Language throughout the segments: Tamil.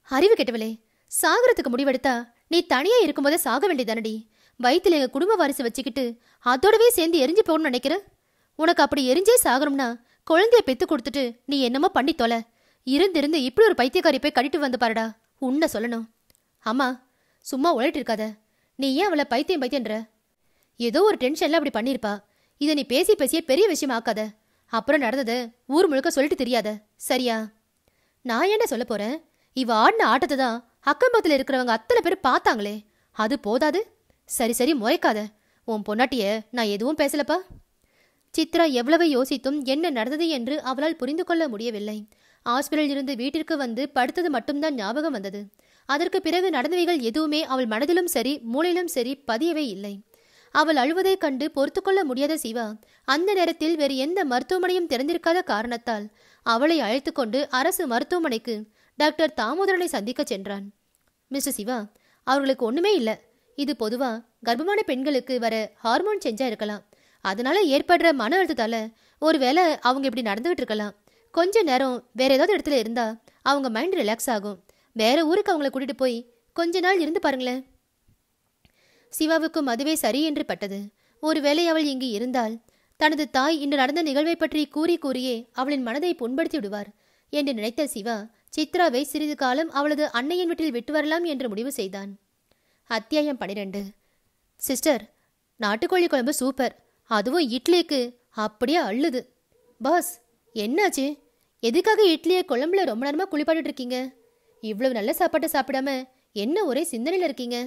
அறிவு கெட்டவளே சாகறதுக்கு முடிவெடுத்தா நீ தனியா இருக்கும்போதே சாக வேண்டியதானடி வயித்துல எங்க குடும்ப வாரிசு வச்சுக்கிட்டு அதோடவே சேர்ந்து எரிஞ்சு போகணும்னு நினைக்கிற உனக்கு அப்படி எரிஞ்சே சாகணும்னா குழந்தைய பெத்து கொடுத்துட்டு நீ என்னமோ பண்ணி தொலை இருந்திருந்து இப்படி ஒரு பைத்தியக்காரி போய் கட்டிட்டு வந்து பாருடா உன்னை சொல்லணும் அம்மா சும்மா உழைட்டு இருக்காத நீ ஏன் அவளை பைத்தியம் பைத்தியன்ற ஏதோ ஒரு டென்ஷன்ல அப்படி பண்ணிருப்பா இதை நீ பேசி பேசியே பெரிய விஷயம் ஆக்காத அப்புறம் நடந்ததை ஊர் முழுக்க சொல்லிட்டு தெரியாத சரியா நான் என்ன சொல்ல போறேன் இவ ஆடின ஆட்டத்தை தான் அக்கம்பக்கத்தில் இருக்கிறவங்க அத்தனை பேர் பார்த்தாங்களே அது போதாது சரி சரி முறைக்காத உன் பொண்டாட்டிய நான் எதுவும் பேசலப்பா சித்ரா எவ்வளவு யோசித்தும் என்ன நடந்தது என்று அவளால் புரிந்து கொள்ள முடியவில்லை ஹாஸ்பிட்டலில் இருந்து வீட்டிற்கு வந்து படுத்தது மட்டும்தான் ஞாபகம் வந்தது அதற்கு பிறகு நடந்தவைகள் எதுவுமே அவள் மனதிலும் சரி மூளையிலும் சரி பதியவே இல்லை அவள் அழுவதைக் கண்டு பொறுத்துக்கொள்ள முடியாத சிவா அந்த நேரத்தில் வேறு எந்த மருத்துவமனையும் திறந்திருக்காத காரணத்தால் அவளை அழைத்துக் கொண்டு அரசு மருத்துவமனைக்கு டாக்டர் தாமோதரனை சந்திக்க சென்றான் மிஸ்டர் சிவா அவர்களுக்கு ஒண்ணுமே இல்ல இது பொதுவா கர்ப்பமான பெண்களுக்கு வர ஹார்மோன் செஞ்சா இருக்கலாம் அதனால ஏற்படுற மன அழுத்தத்தால ஒருவேளை அவங்க இப்படி நடந்துகிட்டு இருக்கலாம் கொஞ்ச நேரம் வேற ஏதாவது இடத்துல இருந்தா அவங்க மைண்ட் ரிலாக்ஸ் ஆகும் வேற ஊருக்கு அவங்கள கூட்டிட்டு போய் கொஞ்ச நாள் இருந்து பாருங்களேன் சிவாவுக்கும் அதுவே சரி என்று பட்டது ஒருவேளை அவள் இங்கு இருந்தால் தனது தாய் இன்று நடந்த நிகழ்வை பற்றி கூறி கூறியே அவளின் மனதை புண்படுத்தி விடுவார் என்று நினைத்த சிவா சித்ராவை சிறிது காலம் அவளது அன்னையின் வீட்டில் விட்டு வரலாம் என்று முடிவு செய்தான் அத்தியாயம் பனிரெண்டு சிஸ்டர் நாட்டுக்கோழி குழம்பு சூப்பர் அதுவும் இட்லிக்கு அப்படியே அள்ளுது பாஸ் என்னாச்சு எதுக்காக இட்லியை குழம்புல ரொம்ப நேரமா குளிப்பாட்டிட்டு இருக்கீங்க இவ்வளவு நல்ல சாப்பாட்டை சாப்பிடாம என்ன ஒரே சிந்தனையில் இருக்கீங்க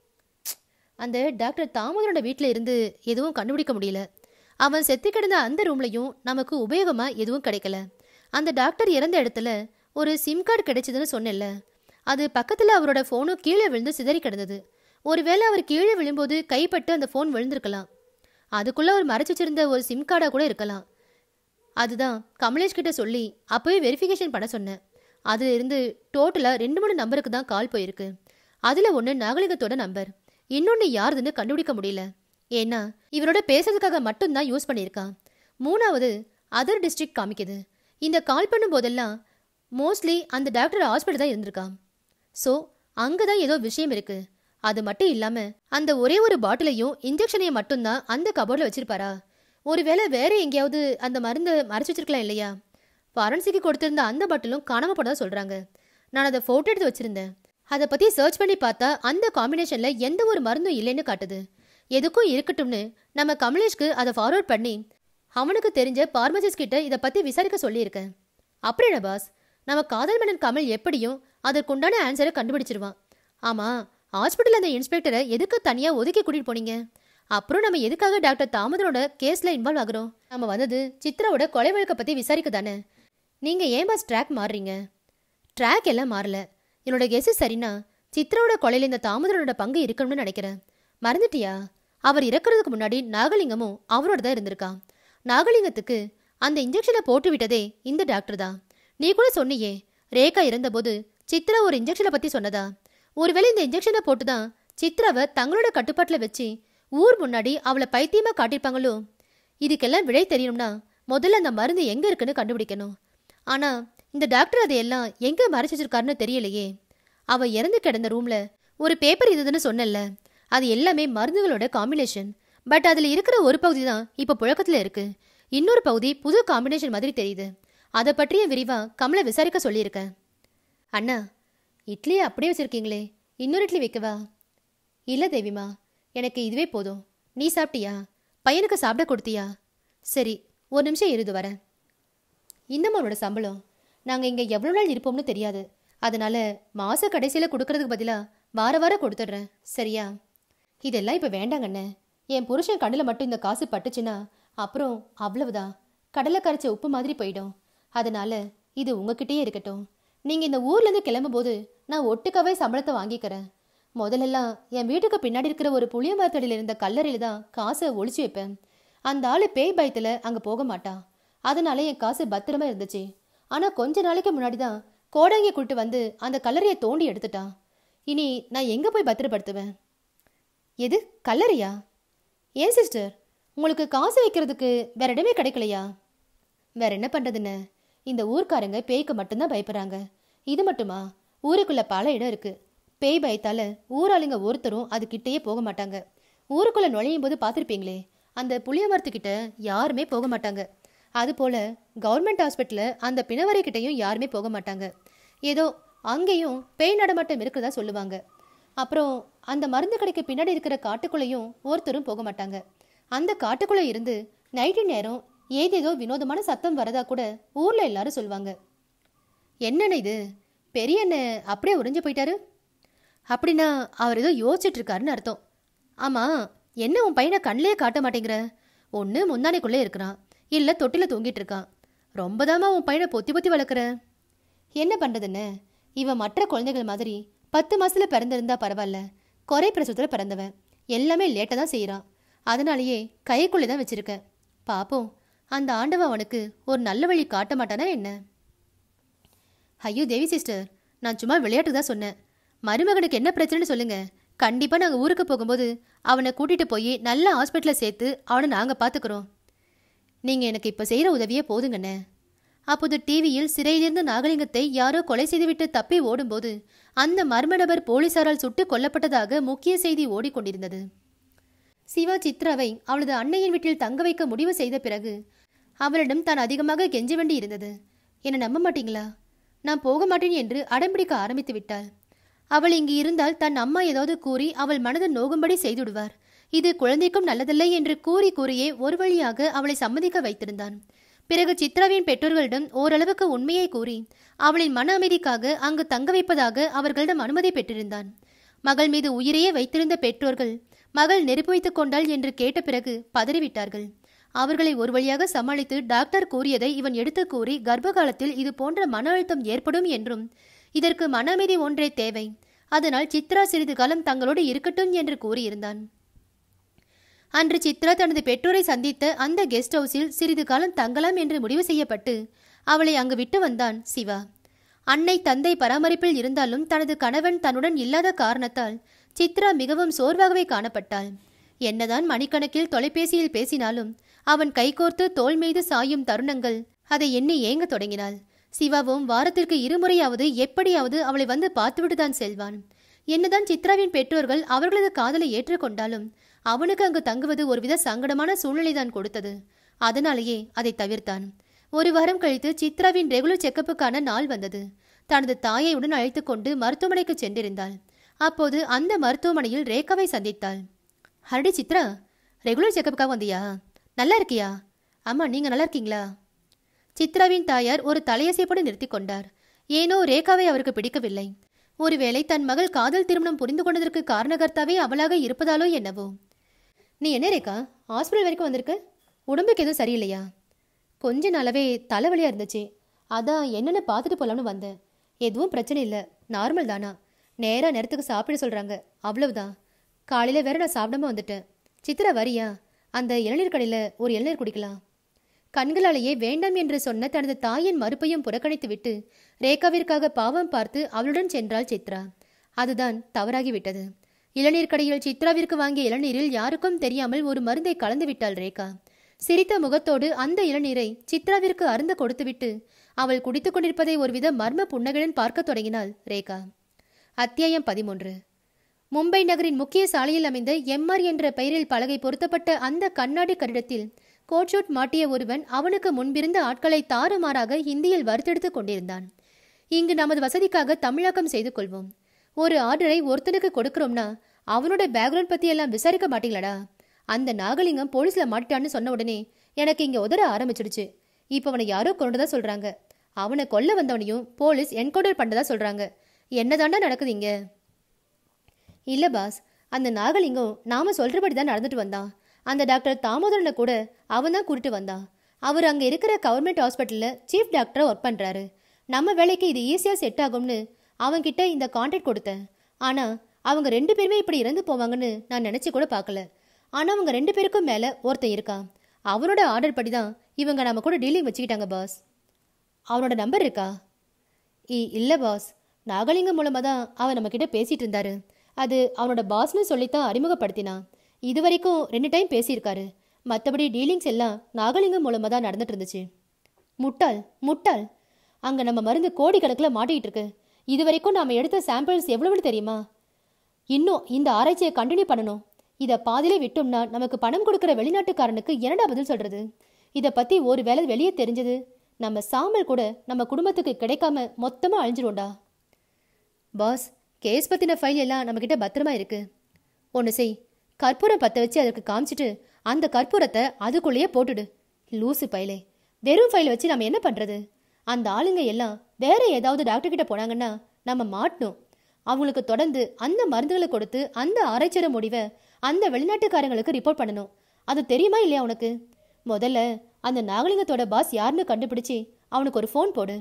அந்த டாக்டர் தாமோதரோட வீட்டில் இருந்து எதுவும் கண்டுபிடிக்க முடியல அவன் செத்து கிடந்த அந்த ரூம்லையும் நமக்கு உபயோகமா எதுவும் கிடைக்கல அந்த டாக்டர் இறந்த இடத்துல ஒரு சிம் கார்டு கிடைச்சதுன்னு சொன்னேன்ல அது பக்கத்தில் அவரோட ஃபோனும் கீழே விழுந்து சிதறி கிடந்தது ஒருவேளை அவர் கீழே விழும்போது கைப்பட்டு அந்த ஃபோன் விழுந்திருக்கலாம் அதுக்குள்ள அவர் மறைச்சு வச்சிருந்த ஒரு சிம் கார்டா கூட இருக்கலாம் அதுதான் கமலேஷ் கிட்ட சொல்லி அப்பவே வெரிஃபிகேஷன் பண்ண சொன்னேன் அதுல இருந்து டோட்டலா ரெண்டு மூணு நம்பருக்கு தான் கால் போயிருக்கு அதுல ஒன்று நாகலிங்கத்தோட நம்பர் இன்னொன்று யாருதுன்னு கண்டுபிடிக்க முடியல ஏன்னா இவரோட பேசுறதுக்காக மட்டும்தான் யூஸ் பண்ணியிருக்கான் மூணாவது அதர் டிஸ்ட்ரிக்ட் காமிக்குது இந்த கால் பண்ணும் போதெல்லாம் மோஸ்ட்லி அந்த டாக்டர் ஹாஸ்பிட்டல் தான் இருந்திருக்கான் ஸோ அங்கே தான் ஏதோ விஷயம் இருக்கு அது மட்டும் இல்லாம அந்த ஒரே ஒரு பாட்டிலையும் இன்ஜெக்ஷனையும் மட்டும்தான் அந்த கபோர்டில் வச்சிருப்பாரா ஒருவேளை வேற எங்கேயாவது அந்த மருந்தை மறைச்சு வச்சிருக்கலாம் இல்லையா ஃபாரன்சிக்கு கொடுத்திருந்த அந்த பாட்டிலும் காணாம போனதா சொல்றாங்க நான் அதை போட்டோ எடுத்து வச்சிருந்தேன் அதை பத்தி சர்ச் பண்ணி பார்த்தா அந்த காம்பினேஷன்ல எந்த ஒரு மருந்தும் இல்லைன்னு காட்டுது எதுக்கும் இருக்கட்டும்னு நம்ம கமலேஷ்க்கு அதை ஃபார்வர்ட் பண்ணி அவனுக்கு தெரிஞ்ச பார்மசிஸ்ட் கிட்ட இதை பத்தி விசாரிக்க சொல்லியிருக்கேன் அப்படியா பாஸ் நம்ம காதல் மன்னன் கமல் எப்படியும் அதற்குண்டான ஆன்சரை கண்டுபிடிச்சிருவான் ஆமா ஹாஸ்பிட்டல் அந்த இன்ஸ்பெக்டரை எதுக்கு தனியா ஒதுக்கி கூட்டிட்டு போனீங்க அப்புறம் நம்ம எதுக்காக டாக்டர் தாமதனோட கேஸ்ல இன்வால்வ் ஆகுறோம் நம்ம வந்தது சித்ராவோட கொலை வழக்கை பத்தி விசாரிக்க தானே நீங்க ஏன் பாஸ் ட்ராக் மாறுறீங்க ட்ராக் எல்லாம் மாறல என்னோட கெஸ் சரினா சித்ராவோட கொலையில இந்த தாமதனோட பங்கு இருக்கணும்னு நினைக்கிறேன் மறந்துட்டியா அவர் இறக்குறதுக்கு முன்னாடி நாகலிங்கமும் அவரோட தான் இருந்திருக்கான் நாகலிங்கத்துக்கு அந்த இன்ஜெக்ஷனை போட்டு விட்டதே இந்த டாக்டர் தான் நீ கூட சொன்னியே ரேகா இறந்தபோது சித்ரா ஒரு இன்ஜெக்ஷனை பத்தி சொன்னதா ஒருவேளை இந்த இன்ஜெக்ஷனை போட்டு தான் சித்ராவை தங்களோட கட்டுப்பாட்டில் வச்சு ஊர் முன்னாடி அவளை பைத்தியமா காட்டியிருப்பாங்களோ இதுக்கெல்லாம் விடை தெரியணும்னா முதல்ல அந்த மருந்து எங்க இருக்குன்னு கண்டுபிடிக்கணும் ஆனா இந்த டாக்டர் அதையெல்லாம் எங்க மறைச்சு வச்சிருக்காருன்னு தெரியலையே அவ இறந்து கிடந்த ரூம்ல ஒரு பேப்பர் இதுன்னு சொன்னல அது எல்லாமே மருந்துகளோட காம்பினேஷன் பட் அதுல இருக்கிற ஒரு பகுதி தான் இப்ப புழக்கத்துல இருக்கு இன்னொரு பகுதி புது காம்பினேஷன் மாதிரி தெரியுது அதை பற்றிய விரிவா கமலை விசாரிக்க சொல்லியிருக்கேன் அண்ணா இட்லியை அப்படியே வச்சிருக்கீங்களே இன்னொரு இட்லி வைக்கவா இல்ல தேவிமா எனக்கு இதுவே போதும் நீ சாப்பிட்டியா பையனுக்கு சாப்பிட கொடுத்தியா சரி ஒரு நிமிஷம் இருது வரேன் இன்னும் அவனோட சம்பளம் நாங்கள் இங்கே எவ்வளோ நாள் இருப்போம்னு தெரியாது அதனால மாச கடைசியில் கொடுக்கறதுக்கு பதிலாக வார வாரம் கொடுத்துட்றேன் சரியா இதெல்லாம் இப்போ வேண்டாங்கண்ணே என் புருஷன் கண்ணில் மட்டும் இந்த காசு பட்டுச்சுன்னா அப்புறம் அவ்வளவுதான் கடலை கரைச்ச உப்பு மாதிரி போயிடும் அதனால இது உங்ககிட்டயே இருக்கட்டும் நீங்கள் இந்த ஊர்லேருந்து கிளம்பும்போது நான் ஒட்டுக்காவே சம்பளத்தை வாங்கிக்கிறேன் முதல்லலாம் என் வீட்டுக்கு பின்னாடி இருக்கிற ஒரு புளிய மரத்தடியில் இருந்த கல்லறையில் தான் காசை ஒளிச்சு வைப்பேன் அந்த ஆளு பேய் பயத்தில் அங்கே போக மாட்டான் அதனால என் காசு பத்திரமா இருந்துச்சு ஆனால் கொஞ்ச நாளைக்கு முன்னாடி தான் கோடாங்கியை கூட்டு வந்து அந்த கல்லறையை தோண்டி எடுத்துட்டான் இனி நான் எங்கே போய் பத்திரப்படுத்துவேன் எது கல்லறையா ஏன் சிஸ்டர் உங்களுக்கு காசு வைக்கிறதுக்கு வேற இடமே கிடைக்கலையா வேற என்ன பண்றதுன்னு இந்த ஊர்க்காரங்க பேய்க்கு மட்டும்தான் பயப்படுறாங்க இது மட்டுமா ஊருக்குள்ள பல இடம் இருக்கு பேய் பயத்தால ஊராளுங்க ஒருத்தரும் அது கிட்டேயே போக மாட்டாங்க ஊருக்குள்ள நுழையும் போது பார்த்துருப்பீங்களே அந்த புளிய மரத்துக்கிட்ட யாருமே போக மாட்டாங்க அதுபோல கவர்மெண்ட் ஹாஸ்பிட்டலில் அந்த பிணவரை கிட்டேயும் யாருமே போக மாட்டாங்க ஏதோ அங்கேயும் பேய் நடமாட்டம் இருக்கிறதா சொல்லுவாங்க அப்புறம் அந்த மருந்து கடைக்கு பின்னாடி இருக்கிற காட்டுக்குள்ளேயும் ஒருத்தரும் போக மாட்டாங்க அந்த காட்டுக்குள்ள இருந்து நைட்டு நேரம் ஏதேதோ வினோதமான சத்தம் வரதா கூட ஊர்ல எல்லாரும் சொல்லுவாங்க என்னண்ணே இது பெரிய அண்ணன் அப்படியே உறைஞ்சு போயிட்டாரு அப்படின்னா அவர் ஏதோ யோசிச்சுட்டு இருக்காருன்னு அர்த்தம் ஆமா என்ன உன் பையனை கண்ணிலே காட்ட மாட்டேங்கிற ஒன்று முந்தானைக்குள்ளே இருக்கிறான் இல்லை தொட்டில தூங்கிட்டு இருக்கான் ரொம்ப தாமா உன் பையனை பொத்தி பொத்தி வளர்க்குற என்ன பண்ணுறதுன்னு இவன் மற்ற குழந்தைகள் மாதிரி பத்து மாசத்துல பிறந்திருந்தா பரவாயில்ல குறை பிரசவத்தில் பிறந்தவன் எல்லாமே லேட்டாக தான் செய்கிறான் அதனாலேயே கைக்குள்ளே தான் வச்சிருக்கேன் பாப்போம் அந்த ஆண்டவன் அவனுக்கு ஒரு நல்ல வழி காட்ட மாட்டானா என்ன ஐயோ தேவி சிஸ்டர் நான் சும்மா விளையாட்டு தான் சொன்னேன் மருமகனுக்கு என்ன பிரச்சனைன்னு சொல்லுங்க கண்டிப்பா நாங்க ஊருக்கு போகும்போது அவனை கூட்டிட்டு போய் நல்ல ஹாஸ்பிட்டல்ல சேர்த்து அவனை நாங்க பாத்துக்கிறோம் நீங்க எனக்கு இப்ப செய்யற உதவியே போதுங்கண்ணே அப்போது டிவியில் சிறையிலிருந்த நாகலிங்கத்தை யாரோ கொலை செய்துவிட்டு தப்பி ஓடும்போது அந்த மர்ம நபர் போலீசாரால் சுட்டுக் கொல்லப்பட்டதாக முக்கிய செய்தி ஓடிக்கொண்டிருந்தது சிவா சித்ராவை அவளது அன்னையின் வீட்டில் தங்க வைக்க முடிவு செய்த பிறகு அவளிடம் தான் அதிகமாக கெஞ்ச வேண்டி இருந்தது என்ன நம்ப மாட்டீங்களா நான் போக மாட்டேன் என்று அடம்பிடிக்க ஆரம்பித்து விட்டாள் அவள் இங்கு இருந்தால் தன் அம்மா ஏதாவது கூறி அவள் மனதை நோகும்படி செய்துவிடுவார் இது குழந்தைக்கும் நல்லதில்லை என்று கூறி கூறியே ஒரு வழியாக அவளை சம்மதிக்க வைத்திருந்தான் பிறகு சித்ராவின் பெற்றோர்களிடம் ஓரளவுக்கு உண்மையை கூறி அவளின் மன அமைதிக்காக அங்கு தங்க வைப்பதாக அவர்களிடம் அனுமதி பெற்றிருந்தான் மகள் மீது உயிரையே வைத்திருந்த பெற்றோர்கள் மகள் நெருப்பு வைத்துக் கொண்டாள் என்று கேட்ட பிறகு பதறிவிட்டார்கள் அவர்களை ஒரு வழியாக சமாளித்து டாக்டர் கூறியதை இவன் எடுத்து கூறி கர்ப்ப காலத்தில் இது போன்ற மன அழுத்தம் ஏற்படும் என்றும் இதற்கு மன அமைதி ஒன்றே தேவை அதனால் சித்ரா சிறிது காலம் தங்களோடு இருக்கட்டும் என்று கூறியிருந்தான் அன்று சித்ரா தனது பெற்றோரை சந்தித்த அந்த கெஸ்ட் ஹவுஸில் சிறிது காலம் தங்கலாம் என்று முடிவு செய்யப்பட்டு அவளை அங்கு விட்டு வந்தான் சிவா அன்னை தந்தை பராமரிப்பில் இருந்தாலும் தனது கணவன் தன்னுடன் இல்லாத காரணத்தால் சித்ரா மிகவும் சோர்வாகவே காணப்பட்டாள் என்னதான் மணிக்கணக்கில் தொலைபேசியில் பேசினாலும் அவன் கைகோர்த்து தோள் மீது சாயும் தருணங்கள் அதை எண்ணி ஏங்க தொடங்கினாள் சிவாவும் வாரத்திற்கு இருமுறையாவது எப்படியாவது அவளை வந்து பார்த்துவிட்டு தான் செல்வான் என்னதான் சித்ராவின் பெற்றோர்கள் அவர்களது காதலை ஏற்றுக்கொண்டாலும் அவனுக்கு அங்கு தங்குவது ஒருவித சங்கடமான சூழ்நிலைதான் கொடுத்தது அதனாலேயே அதை தவிர்த்தான் ஒரு வாரம் கழித்து சித்ராவின் ரெகுலர் செக்கப்புக்கான நாள் வந்தது தனது தாயை உடன் அழைத்துக் கொண்டு மருத்துவமனைக்கு சென்றிருந்தாள் அப்போது அந்த மருத்துவமனையில் ரேகாவை சந்தித்தாள் ஹரடி சித்ரா ரெகுலர் செக்கப்புக்காக வந்தியா நல்லா இருக்கியா அம்மா நீங்க நல்லா இருக்கீங்களா சித்ராவின் தாயார் ஒரு தலையசைப்படி நிறுத்தி கொண்டார் ஏனோ ரேகாவை அவருக்கு பிடிக்கவில்லை ஒருவேளை தன் மகள் காதல் திருமணம் புரிந்து கொண்டதற்கு காரணகர்த்தாவே அவளாக இருப்பதாலோ என்னவோ நீ என்ன ரேகா ஹாஸ்பிட்டல் வரைக்கும் வந்திருக்க உடம்புக்கு எதுவும் சரியில்லையா கொஞ்ச நாளாவே தலைவலியா இருந்துச்சு அதான் என்னென்ன பார்த்துட்டு போலாம்னு வந்தேன் எதுவும் பிரச்சனை இல்லை நார்மல் தானா நேராக நேரத்துக்கு சாப்பிட சொல்கிறாங்க அவ்வளவுதான் காலையில் வேற நான் சாப்பிடாம வந்துட்டேன் சித்ரா வரியா அந்த இளநீர் கடையில் ஒரு இளநீர் குடிக்கலாம் கண்களாலேயே வேண்டாம் என்று சொன்ன தனது தாயின் மறுப்பையும் புறக்கணித்துவிட்டு ரேகாவிற்காக பாவம் பார்த்து அவளுடன் சென்றாள் சித்ரா அதுதான் தவறாகிவிட்டது இளநீர் கடையில் சித்ராவிற்கு வாங்கிய இளநீரில் யாருக்கும் தெரியாமல் ஒரு மருந்தை கலந்து விட்டாள் ரேகா சிரித்த முகத்தோடு அந்த இளநீரை சித்ராவிற்கு அருந்த கொடுத்துவிட்டு அவள் குடித்துக் கொண்டிருப்பதை ஒருவித மர்ம புன்னகையுடன் பார்க்கத் தொடங்கினாள் ரேகா அத்தியாயம் பதிமூன்று மும்பை நகரின் முக்கிய சாலையில் அமைந்த எம்ஆர் என்ற பெயரில் பலகை பொருத்தப்பட்ட அந்த கண்ணாடி கட்டிடத்தில் கோட்ஷூட் மாட்டிய ஒருவன் அவனுக்கு முன்பிருந்த ஆட்களை தாறுமாறாக ஹிந்தியில் வறுத்தெடுத்துக் கொண்டிருந்தான் இங்கு நமது வசதிக்காக தமிழாக்கம் செய்து கொள்வோம் ஒரு ஆர்டரை ஒருத்தனுக்கு கொடுக்கறோம்னா அவனோட பேக்ரவுண்ட் பத்தி எல்லாம் விசாரிக்க மாட்டீங்களாடா அந்த நாகலிங்கம் போலீஸ்ல மாட்டிட்டான்னு சொன்ன உடனே எனக்கு இங்க உதற ஆரம்பிச்சிடுச்சு இப்போ அவனை யாரோ கொண்டுதா சொல்றாங்க அவனை கொல்ல வந்தவனையும் போலீஸ் என்கவுண்டர் பண்ணதா சொல்றாங்க என்னதாண்டா நடக்குது இங்க இல்ல பாஸ் அந்த நாகலிங்கம் நாம சொல்றபடி தான் நடந்துட்டு வந்தான் அந்த டாக்டர் தாமோதரனை கூட அவன் தான் கூட்டிட்டு வந்தான் அவர் அங்க இருக்கிற கவர்மெண்ட் ஹாஸ்பிட்டல்ல சீஃப் டாக்டரா ஒர்க் பண்றாரு நம்ம வேலைக்கு இது ஈஸியா செட் ஆகும்னு அவன்கிட்ட இந்த கான்ட்ராக்ட் கொடுத்தேன் ஆனா அவங்க ரெண்டு பேருமே இப்படி இறந்து போவாங்கன்னு நான் நினைச்சு கூட பார்க்கல ஆனா அவங்க ரெண்டு பேருக்கும் மேல ஒருத்தன் இருக்கான் அவனோட ஆர்டர் படி தான் இவங்க நம்ம கூட டீலிங் வச்சுக்கிட்டாங்க பாஸ் அவனோட நம்பர் இருக்கா இ இல்லை பாஸ் நாகலிங்கம் மூலமாக தான் அவன் நம்மக்கிட்ட பேசிட்டு இருந்தாரு அது அவனோட பாஸ்னு சொல்லித்தான் அறிமுகப்படுத்தினான் இது வரைக்கும் ரெண்டு டைம் பேசியிருக்காரு மற்றபடி டீலிங்ஸ் எல்லாம் நாகலிங்கம் மூலமாக தான் நடந்துட்டு இருந்துச்சு முட்டாள் முட்டாள் அங்கே நம்ம மருந்து கோடிக்கணக்கில் மாட்டிக்கிட்டு இருக்கு இதுவரைக்கும் நாம எடுத்த சாம்பிள்ஸ் எவ்வளவுன்னு தெரியுமா இன்னும் இந்த ஆராய்ச்சியை கண்டினியூ பண்ணணும் இதை பாதியிலே விட்டோம்னா நமக்கு பணம் கொடுக்குற வெளிநாட்டுக்காரனுக்கு என்னடா பதில் சொல்றது இதை பத்தி ஒரு வேளை வெளியே தெரிஞ்சது நம்ம சாம்பல் கூட நம்ம குடும்பத்துக்கு கிடைக்காம மொத்தமா அழிஞ்சிருவோம்டா பாஸ் கேஸ் பத்தின ஃபைல் எல்லாம் நம்மக்கிட்ட பத்திரமா இருக்கு ஒன்று செய் கற்பூரம் பற்ற வச்சு அதற்கு காமிச்சிட்டு அந்த கற்பூரத்தை அதுக்குள்ளேயே போட்டுடு லூசு பயலே வெறும் ஃபைல் வச்சு நம்ம என்ன பண்றது அந்த ஆளுங்க எல்லாம் வேற ஏதாவது டாக்டர் கிட்ட போனாங்கன்னா நம்ம மாட்டணும் அவங்களுக்கு தொடர்ந்து அந்த மருந்துகளை கொடுத்து அந்த ஆராய்ச்சியோட முடிவை அந்த வெளிநாட்டுக்காரங்களுக்கு ரிப்போர்ட் பண்ணணும் அது தெரியுமா இல்லையா உனக்கு முதல்ல அந்த நாகலிங்கத்தோட பாஸ் யாருன்னு கண்டுபிடிச்சு அவனுக்கு ஒரு ஃபோன் போடு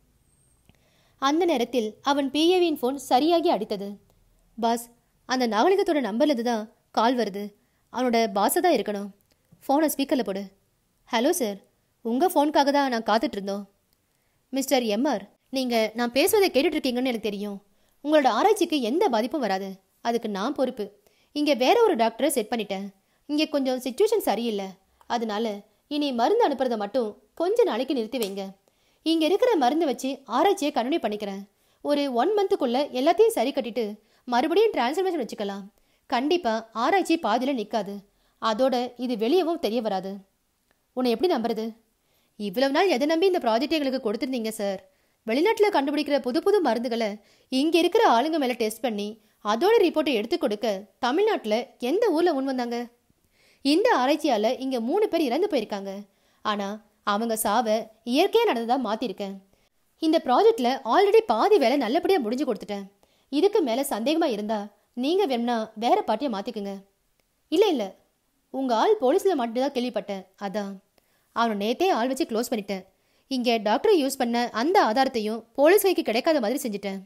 அந்த நேரத்தில் அவன் பிஏவின் ஃபோன் சரியாகி அடித்தது பாஸ் அந்த நாகலிங்கத்தோட நம்பர்லேருந்து தான் கால் வருது அவனோட பாஸை தான் இருக்கணும் ஃபோனை ஸ்பீக்கரில் போடு ஹலோ சார் உங்கள் ஃபோனுக்காக தான் நான் காத்துட்டு இருந்தோம் மிஸ்டர் எம்ஆர் நீங்கள் நான் பேசுவதை கேட்டுட்டு இருக்கீங்கன்னு எனக்கு தெரியும் உங்களோட ஆராய்ச்சிக்கு எந்த பாதிப்பும் வராது அதுக்கு நான் பொறுப்பு இங்கே வேற ஒரு டாக்டரை செட் பண்ணிட்டேன் இங்கே கொஞ்சம் சுச்சுவேஷன் சரியில்லை அதனால இனி மருந்து அனுப்புறதை மட்டும் கொஞ்ச நாளைக்கு நிறுத்தி வைங்க இங்கே இருக்கிற மருந்து வச்சு ஆராய்ச்சியை கண்டினியூ பண்ணிக்கிறேன் ஒரு ஒன் மந்த்துக்குள்ள எல்லாத்தையும் சரி கட்டிட்டு மறுபடியும் டிரான்ஸ்ஃபர்மேஷன் வச்சுக்கலாம் கண்டிப்பாக ஆராய்ச்சி பாதியில் நிற்காது அதோட இது வெளியவும் தெரிய வராது உன்னை எப்படி நம்புறது இவ்வளவு நாள் எதை நம்பி இந்த ப்ராஜெக்ட் எங்களுக்கு கொடுத்துருந்தீங்க சார் வெளிநாட்டில் கண்டுபிடிக்கிற புது புது மருந்துகளை இங்கே இருக்கிற ஆளுங்க மேலே டெஸ்ட் பண்ணி அதோட ரிப்போர்ட்டை எடுத்து கொடுக்க தமிழ்நாட்டில் எந்த ஊரில் முன் வந்தாங்க இந்த ஆராய்ச்சியால் இங்கே மூணு பேர் இறந்து போயிருக்காங்க ஆனால் அவங்க சாவை இயற்கையாக நடந்ததா மாற்றிருக்கேன் இந்த ப்ராஜெக்டில் ஆல்ரெடி பாதி வேலை நல்லபடியாக முடிஞ்சு கொடுத்துட்டேன் இதுக்கு மேலே சந்தேகமாக இருந்தா நீங்கள் வேணும்னா வேற பாட்டியை மாற்றிக்குங்க இல்லை இல்லை உங்கள் ஆள் போலீஸில் மட்டும்தான் கேள்விப்பட்டேன் அதான் அவனை நேத்தே ஆள் வச்சு க்ளோஸ் பண்ணிட்டேன் இங்கே டாக்டர் யூஸ் பண்ண அந்த ஆதாரத்தையும் போலீஸ் கைக்கு கிடைக்காத மாதிரி செஞ்சுட்டேன்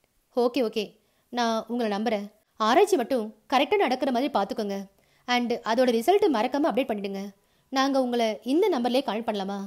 ஓகே ஓகே நான் உங்களை நம்புகிறேன் ஆராய்ச்சி மட்டும் கரெக்டாக நடக்கிற மாதிரி பார்த்துக்கோங்க அண்ட் அதோட ரிசல்ட்டு மறக்காமல் அப்டேட் பண்ணிடுங்க நாங்கள் உங்களை இந்த நம்பர்லேயே கால் பண்ணலாமா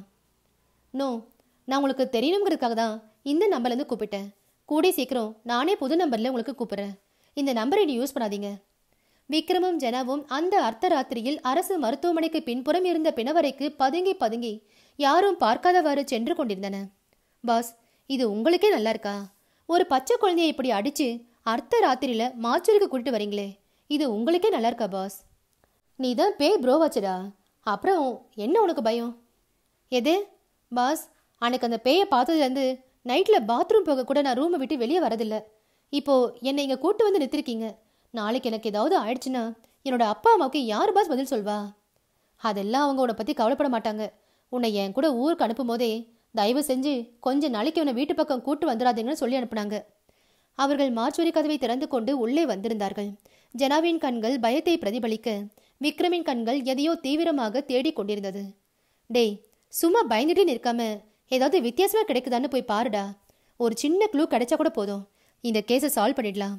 நோ நான் உங்களுக்கு தெரியணுங்கிறதுக்காக தான் இந்த நம்பர்லேருந்து கூப்பிட்டேன் கூடிய சீக்கிரம் நானே புது நம்பரில் உங்களுக்கு கூப்பிட்றேன் இந்த நம்பரை நீ யூஸ் பண்ணாதீங்க விக்ரமும் ஜனாவும் அந்த அர்த்தராத்திரியில் அரசு மருத்துவமனைக்கு பின்புறம் இருந்த பிணவரைக்கு பதுங்கி பதுங்கி யாரும் பார்க்காதவாறு சென்று கொண்டிருந்தன பாஸ் இது உங்களுக்கே நல்லா இருக்கா ஒரு பச்சை குழந்தையை இப்படி அடிச்சு அர்த்த ராத்திரியில மாச்சூருக்கு கூட்டிட்டு வரீங்களே இது உங்களுக்கே நல்லா இருக்கா பாஸ் நீ தான் பே ப்ரோவாச்சடா அப்புறம் என்ன உனக்கு பயம் எது பாஸ் அன்னைக்கு அந்த பேயை பார்த்ததுலேருந்து நைட்டில் பாத்ரூம் போக கூட நான் ரூமை விட்டு வெளியே வரதில்ல இப்போ என்னை இங்கே கூட்டு வந்து நிறுத்திருக்கீங்க நாளைக்கு எனக்கு ஏதாவது ஆயிடுச்சுன்னா என்னோட அப்பா அம்மாவுக்கு யார் பாஸ் பதில் சொல்வா அதெல்லாம் அவங்க உன்னை பற்றி கவலைப்பட மாட்டாங்க உன்னை என் கூட ஊருக்கு அனுப்பும் போதே தயவு செஞ்சு கொஞ்ச நாளைக்கு உன்னை வீட்டு பக்கம் கூட்டு வந்துடாதீங்கன்னு சொல்லி அனுப்புனாங்க அவர்கள் மார்ச்சுவரி கதவை திறந்து கொண்டு உள்ளே வந்திருந்தார்கள் ஜனாவின் கண்கள் பயத்தை பிரதிபலிக்க விக்ரமின் கண்கள் எதையோ தீவிரமாக தேடிக் கொண்டிருந்தது டேய் சும்மா பயந்துட்டே நிற்காம ஏதாவது வித்தியாசமா கிடைக்குதான்னு போய் பாருடா ஒரு சின்ன க்ளூ கிடைச்சா கூட போதும் இந்த கேஸை சால்வ் பண்ணிடலாம்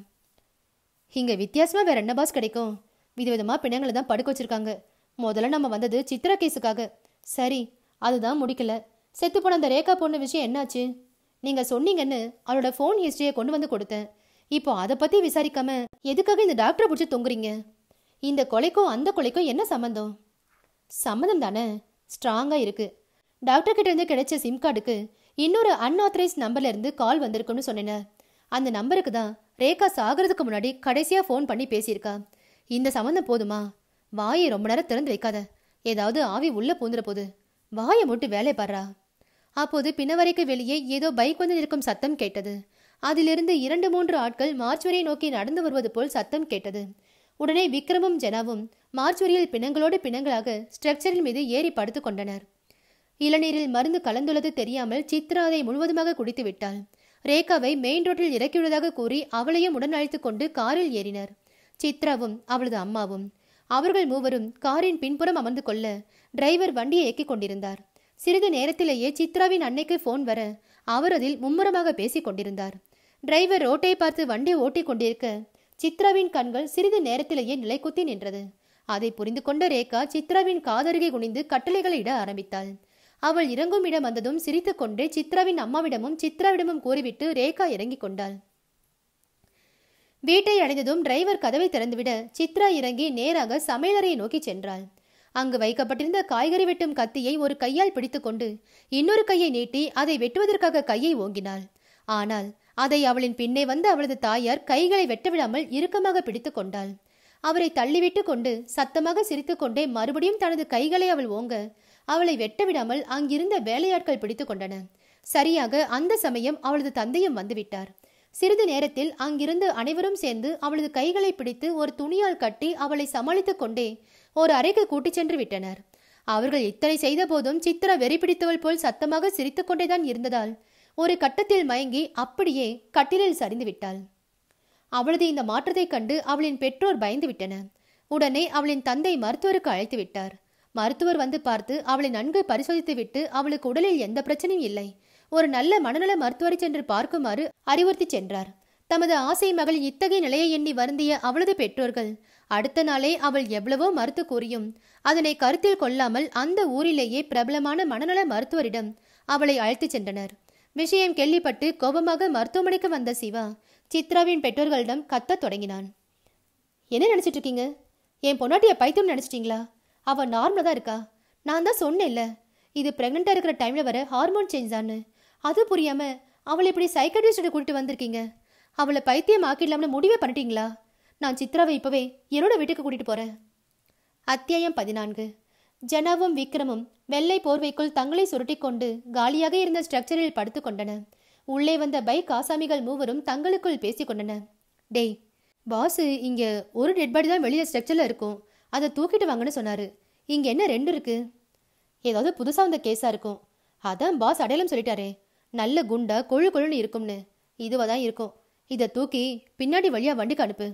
இங்க வித்தியாசமா வேற என்ன பாஸ் கிடைக்கும் விதவிதமா பிணங்களை தான் படுக்க வச்சிருக்காங்க முதல்ல நம்ம வந்தது சித்ரா கேஸுக்காக சரி அதுதான் முடிக்கல செத்து போன அந்த ரேகா பொண்ணு விஷயம் என்னாச்சு நீங்க சொன்னீங்கன்னு அவளோட ஃபோன் ஹிஸ்டரியை கொண்டு வந்து கொடுத்தேன் இப்போ அதை பத்தி விசாரிக்காம எதுக்காக இந்த டாக்டரை பிடிச்சி தொங்குறீங்க இந்த கொலைக்கும் அந்த கொலைக்கும் என்ன சம்மந்தம் சம்மந்தம் தானே ஸ்ட்ராங்கா இருக்கு டாக்டர் கிட்ட இருந்து கிடைச்ச சிம் கார்டுக்கு இன்னொரு அன்ஆத்தரைஸ் நம்பர்ல இருந்து கால் வந்திருக்குன்னு சொன்னேன் அந்த நம்பருக்கு தான் ரேகா சாகிறதுக்கு முன்னாடி கடைசியா ஃபோன் பண்ணி பேசியிருக்கா இந்த சம்மந்தம் போதுமா வாயை ரொம்ப நேரம் திறந்து வைக்காத ஏதாவது ஆவி உள்ள பூந்துற போது வாயை மூட்டு வேலையை பாடுறா அப்போது பின்னவரைக்கு வெளியே ஏதோ பைக் வந்து நிற்கும் சத்தம் கேட்டது அதிலிருந்து இரண்டு மூன்று ஆட்கள் மார்ச்சுவரியை நோக்கி நடந்து வருவது போல் சத்தம் கேட்டது உடனே விக்ரமும் ஜனாவும் மார்ச்சுவரியில் பிணங்களோடு பிணங்களாக ஸ்ட்ரக்சரின் மீது ஏறி படுத்துக் கொண்டனர் இளநீரில் மருந்து கலந்துள்ளது தெரியாமல் சித்ரா அதை முழுவதுமாக குடித்து விட்டாள் ரேகாவை மெயின் ரோட்டில் இறக்கியுள்ளதாக கூறி அவளையும் உடன் அழைத்துக் கொண்டு காரில் ஏறினர் சித்ராவும் அவளது அம்மாவும் அவர்கள் மூவரும் காரின் பின்புறம் அமர்ந்து கொள்ள டிரைவர் வண்டியை இயக்கிக் கொண்டிருந்தார் சிறிது நேரத்திலேயே சித்ராவின் அன்னைக்கு போன் வர அவர் அதில் மும்முரமாக பேசிக் கொண்டிருந்தார் டிரைவர் ரோட்டை பார்த்து வண்டி ஓட்டிக் கொண்டிருக்க சித்ராவின் கண்கள் சிறிது நேரத்திலேயே நிலைக்குத்தி நின்றது அதை புரிந்து கொண்ட ரேகா சித்ராவின் காதருகே குனிந்து கட்டளைகளை இட ஆரம்பித்தாள் அவள் இறங்கும் இடம் வந்ததும் சிரித்துக்கொண்டே சித்ராவின் அம்மாவிடமும் சித்ராவிடமும் கூறிவிட்டு ரேகா இறங்கிக் கொண்டாள் வீட்டை அடைந்ததும் டிரைவர் கதவை திறந்துவிட சித்ரா இறங்கி நேராக சமையலறையை நோக்கி சென்றாள் அங்கு வைக்கப்பட்டிருந்த காய்கறி வெட்டும் கத்தியை ஒரு கையால் பிடித்துக்கொண்டு இன்னொரு கையை நீட்டி அதை வெட்டுவதற்காக கையை ஓங்கினாள் ஆனால் அதை அவளின் பின்னே வந்த அவளது தாயார் கைகளை வெட்டவிடாமல் இறுக்கமாக பிடித்து கொண்டாள் அவரை தள்ளிவிட்டு கொண்டு சத்தமாக சிரித்துக்கொண்டே மறுபடியும் தனது கைகளை அவள் ஓங்க அவளை வெட்டவிடாமல் அங்கிருந்த வேலையாட்கள் பிடித்து கொண்டன சரியாக அந்த சமயம் அவளது தந்தையும் வந்துவிட்டார் சிறிது நேரத்தில் அங்கிருந்து அனைவரும் சேர்ந்து அவளது கைகளை பிடித்து ஒரு துணியால் கட்டி அவளை சமாளித்துக் கொண்டே ஒரு அறைக்கு கூட்டிச் சென்று விட்டனர் அவர்கள் இத்தனை செய்த போதும் சித்ரா வெறி பிடித்தவள் போல் சத்தமாக சிரித்துக்கொண்டேதான் இருந்ததால் ஒரு கட்டத்தில் மயங்கி அப்படியே கட்டிலில் சரிந்து விட்டாள் அவளது இந்த மாற்றத்தைக் கண்டு அவளின் பெற்றோர் பயந்து விட்டனர் உடனே அவளின் தந்தை மருத்துவருக்கு அழைத்து விட்டார் மருத்துவர் வந்து பார்த்து அவளை நன்கு பரிசோதித்து விட்டு அவளுக்கு உடலில் எந்த பிரச்சனையும் இல்லை ஒரு நல்ல மனநல மருத்துவரை சென்று பார்க்குமாறு அறிவுறுத்தி சென்றார் தமது ஆசை மகள் இத்தகைய நிலையை எண்ணி வருந்திய அவளது பெற்றோர்கள் அடுத்த நாளே அவள் எவ்வளவோ மறுத்து கூறியும் அதனை கருத்தில் கொள்ளாமல் அந்த ஊரிலேயே பிரபலமான மனநல மருத்துவரிடம் அவளை அழைத்துச் சென்றனர் விஷயம் கேள்விப்பட்டு கோபமாக மருத்துவமனைக்கு வந்த சிவா சித்ராவின் பெற்றோர்களிடம் கத்தத் தொடங்கினான் என்ன நினைச்சிட்டு இருக்கீங்க என் பொண்டாட்டிய பைத்தியம் நினைச்சிட்டீங்களா அவ நார்மலா தான் இருக்கா நான் தான் சொன்னேன்ல இது பிரெக்னெண்டா இருக்கிற டைம்ல வர ஹார்மோன் சேஞ்ச் தான்னு அது புரியாம அவளை இப்படி சைக்கட்ரிஸ்ட கூட்டிட்டு வந்திருக்கீங்க அவளை பைத்தியம் ஆக்கிடலாம்னு முடிவே பண்ணிட்டீங்களா நான் சித்ராவை இப்பவே என்னோட வீட்டுக்கு கூட்டிட்டு போறேன் அத்தியாயம் பதினான்கு ஜனாவும் விக்ரமும் வெள்ளை போர்வைக்குள் தங்களை சுருட்டிக்கொண்டு காலியாக இருந்த ஸ்ட்ரக்சரில் படுத்துக் கொண்டன உள்ளே வந்த பைக் ஆசாமிகள் மூவரும் தங்களுக்குள் பேசிக் கொண்டன டேய் பாஸ் இங்க ஒரு டெட் பாடி தான் வெளியில ஸ்ட்ரக்சர்ல இருக்கும் அதை தூக்கிட்டு வாங்கன்னு சொன்னாரு இங்க என்ன ரெண்டு இருக்கு ஏதாவது புதுசா வந்த கேஸா இருக்கும் அதான் பாஸ் அடையாளம் சொல்லிட்டாரே நல்ல குண்டா கொழு கொழுன்னு இருக்கும்னு இதுவா தான் இருக்கும் இதை தூக்கி பின்னாடி வழியா வண்டிக்கு அனுப்பு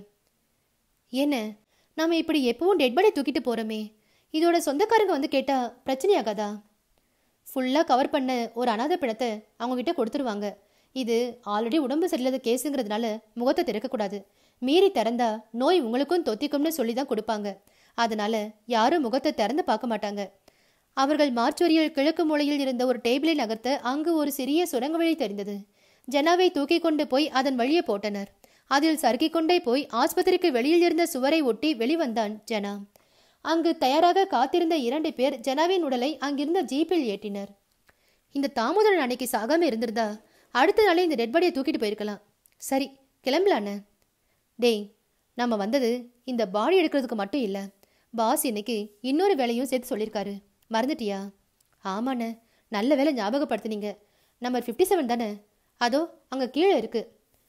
என்ன நாம இப்படி எப்பவும் டெட் பாடி தூக்கிட்டு போறோமே இதோட சொந்தக்காரங்க வந்து கேட்டா பிரச்சனையாகாதா ஃபுல்லாக கவர் பண்ண ஒரு அனாதை பிணத்தை அவங்க கிட்ட கொடுத்துருவாங்க இது ஆல்ரெடி உடம்பு சரியில்லாத கேஸுங்கிறதுனால முகத்தை திறக்கக்கூடாது மீறி திறந்தா நோய் உங்களுக்கும் தொத்திக்கும்னு சொல்லி தான் கொடுப்பாங்க அதனால யாரும் முகத்தை திறந்து பார்க்க மாட்டாங்க அவர்கள் மார்ச்சுவரியில் கிழக்கு மூலையில் இருந்த ஒரு டேபிளை நகர்த்த அங்கு ஒரு சிறிய சுரங்க வழி தெரிந்தது ஜனாவை தூக்கி கொண்டு போய் அதன் வழியே போட்டனர் அதில் சறுக்கிக் கொண்டே போய் ஆஸ்பத்திரிக்கு வெளியில் இருந்த சுவரை ஒட்டி வெளிவந்தான் ஜனா அங்கு தயாராக காத்திருந்த இரண்டு பேர் ஜனாவின் உடலை அங்கிருந்த ஜீப்பில் ஏற்றினர் இந்த தாமோதரன் அன்னைக்கு சாகாம இருந்திருந்தா அடுத்த நாளே இந்த டெட் பாடியை தூக்கிட்டு போயிருக்கலாம் சரி கிளம்பலாண்ணே டேய் நம்ம வந்தது இந்த பாடி எடுக்கிறதுக்கு மட்டும் இல்லை பாஸ் இன்னைக்கு இன்னொரு வேலையும் சேர்த்து சொல்லியிருக்காரு மறந்துட்டியா ஆமாண்ணே நல்ல வேலை ஞாபகப்படுத்துனீங்க நம்பர் ஃபிஃப்டி செவன் தானே அதோ அங்கே கீழே இருக்கு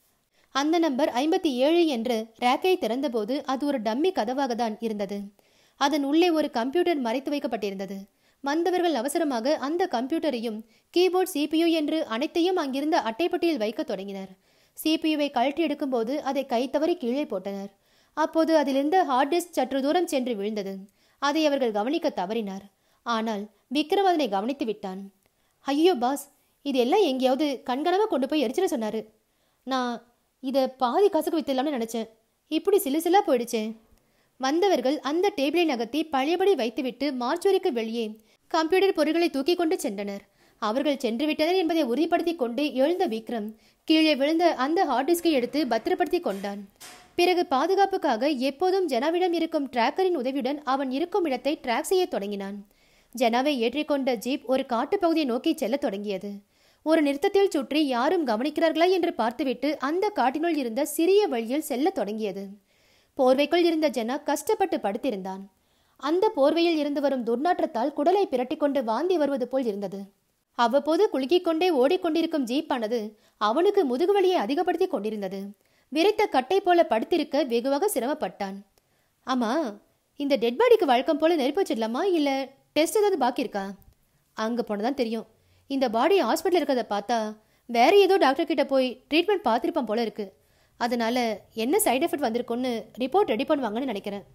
அந்த நம்பர் ஐம்பத்தி ஏழு என்று ரேக்கை திறந்தபோது அது ஒரு டம்மி கதவாக தான் இருந்தது அதன் உள்ளே ஒரு கம்ப்யூட்டர் மறைத்து வைக்கப்பட்டிருந்தது வந்தவர்கள் அவசரமாக அந்த கம்ப்யூட்டரையும் கீபோர்ட் சிபியு என்று அனைத்தையும் அங்கிருந்த அட்டைப்பட்டியில் வைக்கத் தொடங்கினர் சிபியுவை கழற்றி எடுக்கும்போது அதை கை தவறி கீழே போட்டனர் அப்போது அதிலிருந்த ஹார்ட் டிஸ்க் சற்று தூரம் சென்று விழுந்தது அதை அவர்கள் கவனிக்க தவறினார் ஆனால் விக்ரம் அதனை கவனித்து விட்டான் ஐயோ பாஸ் இது எல்லாம் எங்கேயாவது கண்கணமாக கொண்டு போய் எரிச்சிட சொன்னாரு நான் இதை பாதி காசுக்கு வித்துடலாம்னு நினச்சேன் இப்படி சிலு சிலா போயிடுச்சே வந்தவர்கள் அந்த டேபிளை நகர்த்தி பழையபடி வைத்துவிட்டு மார்ச்சுவரிக்கு வெளியே கம்ப்யூட்டர் பொருட்களை தூக்கி கொண்டு சென்றனர் அவர்கள் சென்று விட்டனர் என்பதை உறுதிப்படுத்திக் கொண்டு எழுந்த விக்ரம் கீழே விழுந்த அந்த ஹார்ட் டிஸ்கை எடுத்து பத்திரப்படுத்தி கொண்டான் பிறகு பாதுகாப்புக்காக எப்போதும் ஜனாவிடம் இருக்கும் டிராக்கரின் உதவியுடன் அவன் இருக்கும் இடத்தை டிராக் செய்ய தொடங்கினான் ஜனாவை ஏற்றிக்கொண்ட ஜீப் ஒரு காட்டுப்பகுதியை நோக்கி செல்லத் தொடங்கியது ஒரு நிறுத்தத்தில் சுற்றி யாரும் கவனிக்கிறார்களா என்று பார்த்துவிட்டு அந்த காட்டினுள் இருந்த சிறிய வழியில் செல்லத் தொடங்கியது போர்வைக்குள் இருந்த ஜனா கஷ்டப்பட்டு படுத்திருந்தான் அந்த போர்வையில் இருந்து வரும் துர்நாற்றத்தால் குடலை பிரட்டிக்கொண்டு வாந்தி வருவது போல் இருந்தது அவ்வப்போது குலுக்கிக் கொண்டே ஓடிக்கொண்டிருக்கும் ஜீப்பானது அவனுக்கு முதுகுவலியை அதிகப்படுத்தி கொண்டிருந்தது விரைத்த கட்டை போல படுத்திருக்க வெகுவாக சிரமப்பட்டான் ஆமா இந்த டெட் பாடிக்கு வழக்கம் போல நெருப்பு வச்சிடலாமா இல்ல டெஸ்ட் ஏதாவது பாக்கி இருக்கா அங்க போனதான் தெரியும் இந்த பாடி ஹாஸ்பிட்டல் இருக்கிறத பார்த்தா வேற ஏதோ டாக்டர் கிட்ட போய் ட்ரீட்மெண்ட் பார்த்திருப்பான் போல இருக்கு அதனால என்ன சைடு எஃபெக்ட் வந்திருக்குன்னு ரிப்போர்ட் ரெடி பண்ணுவாங்கன்னு நினைக்கிறேன்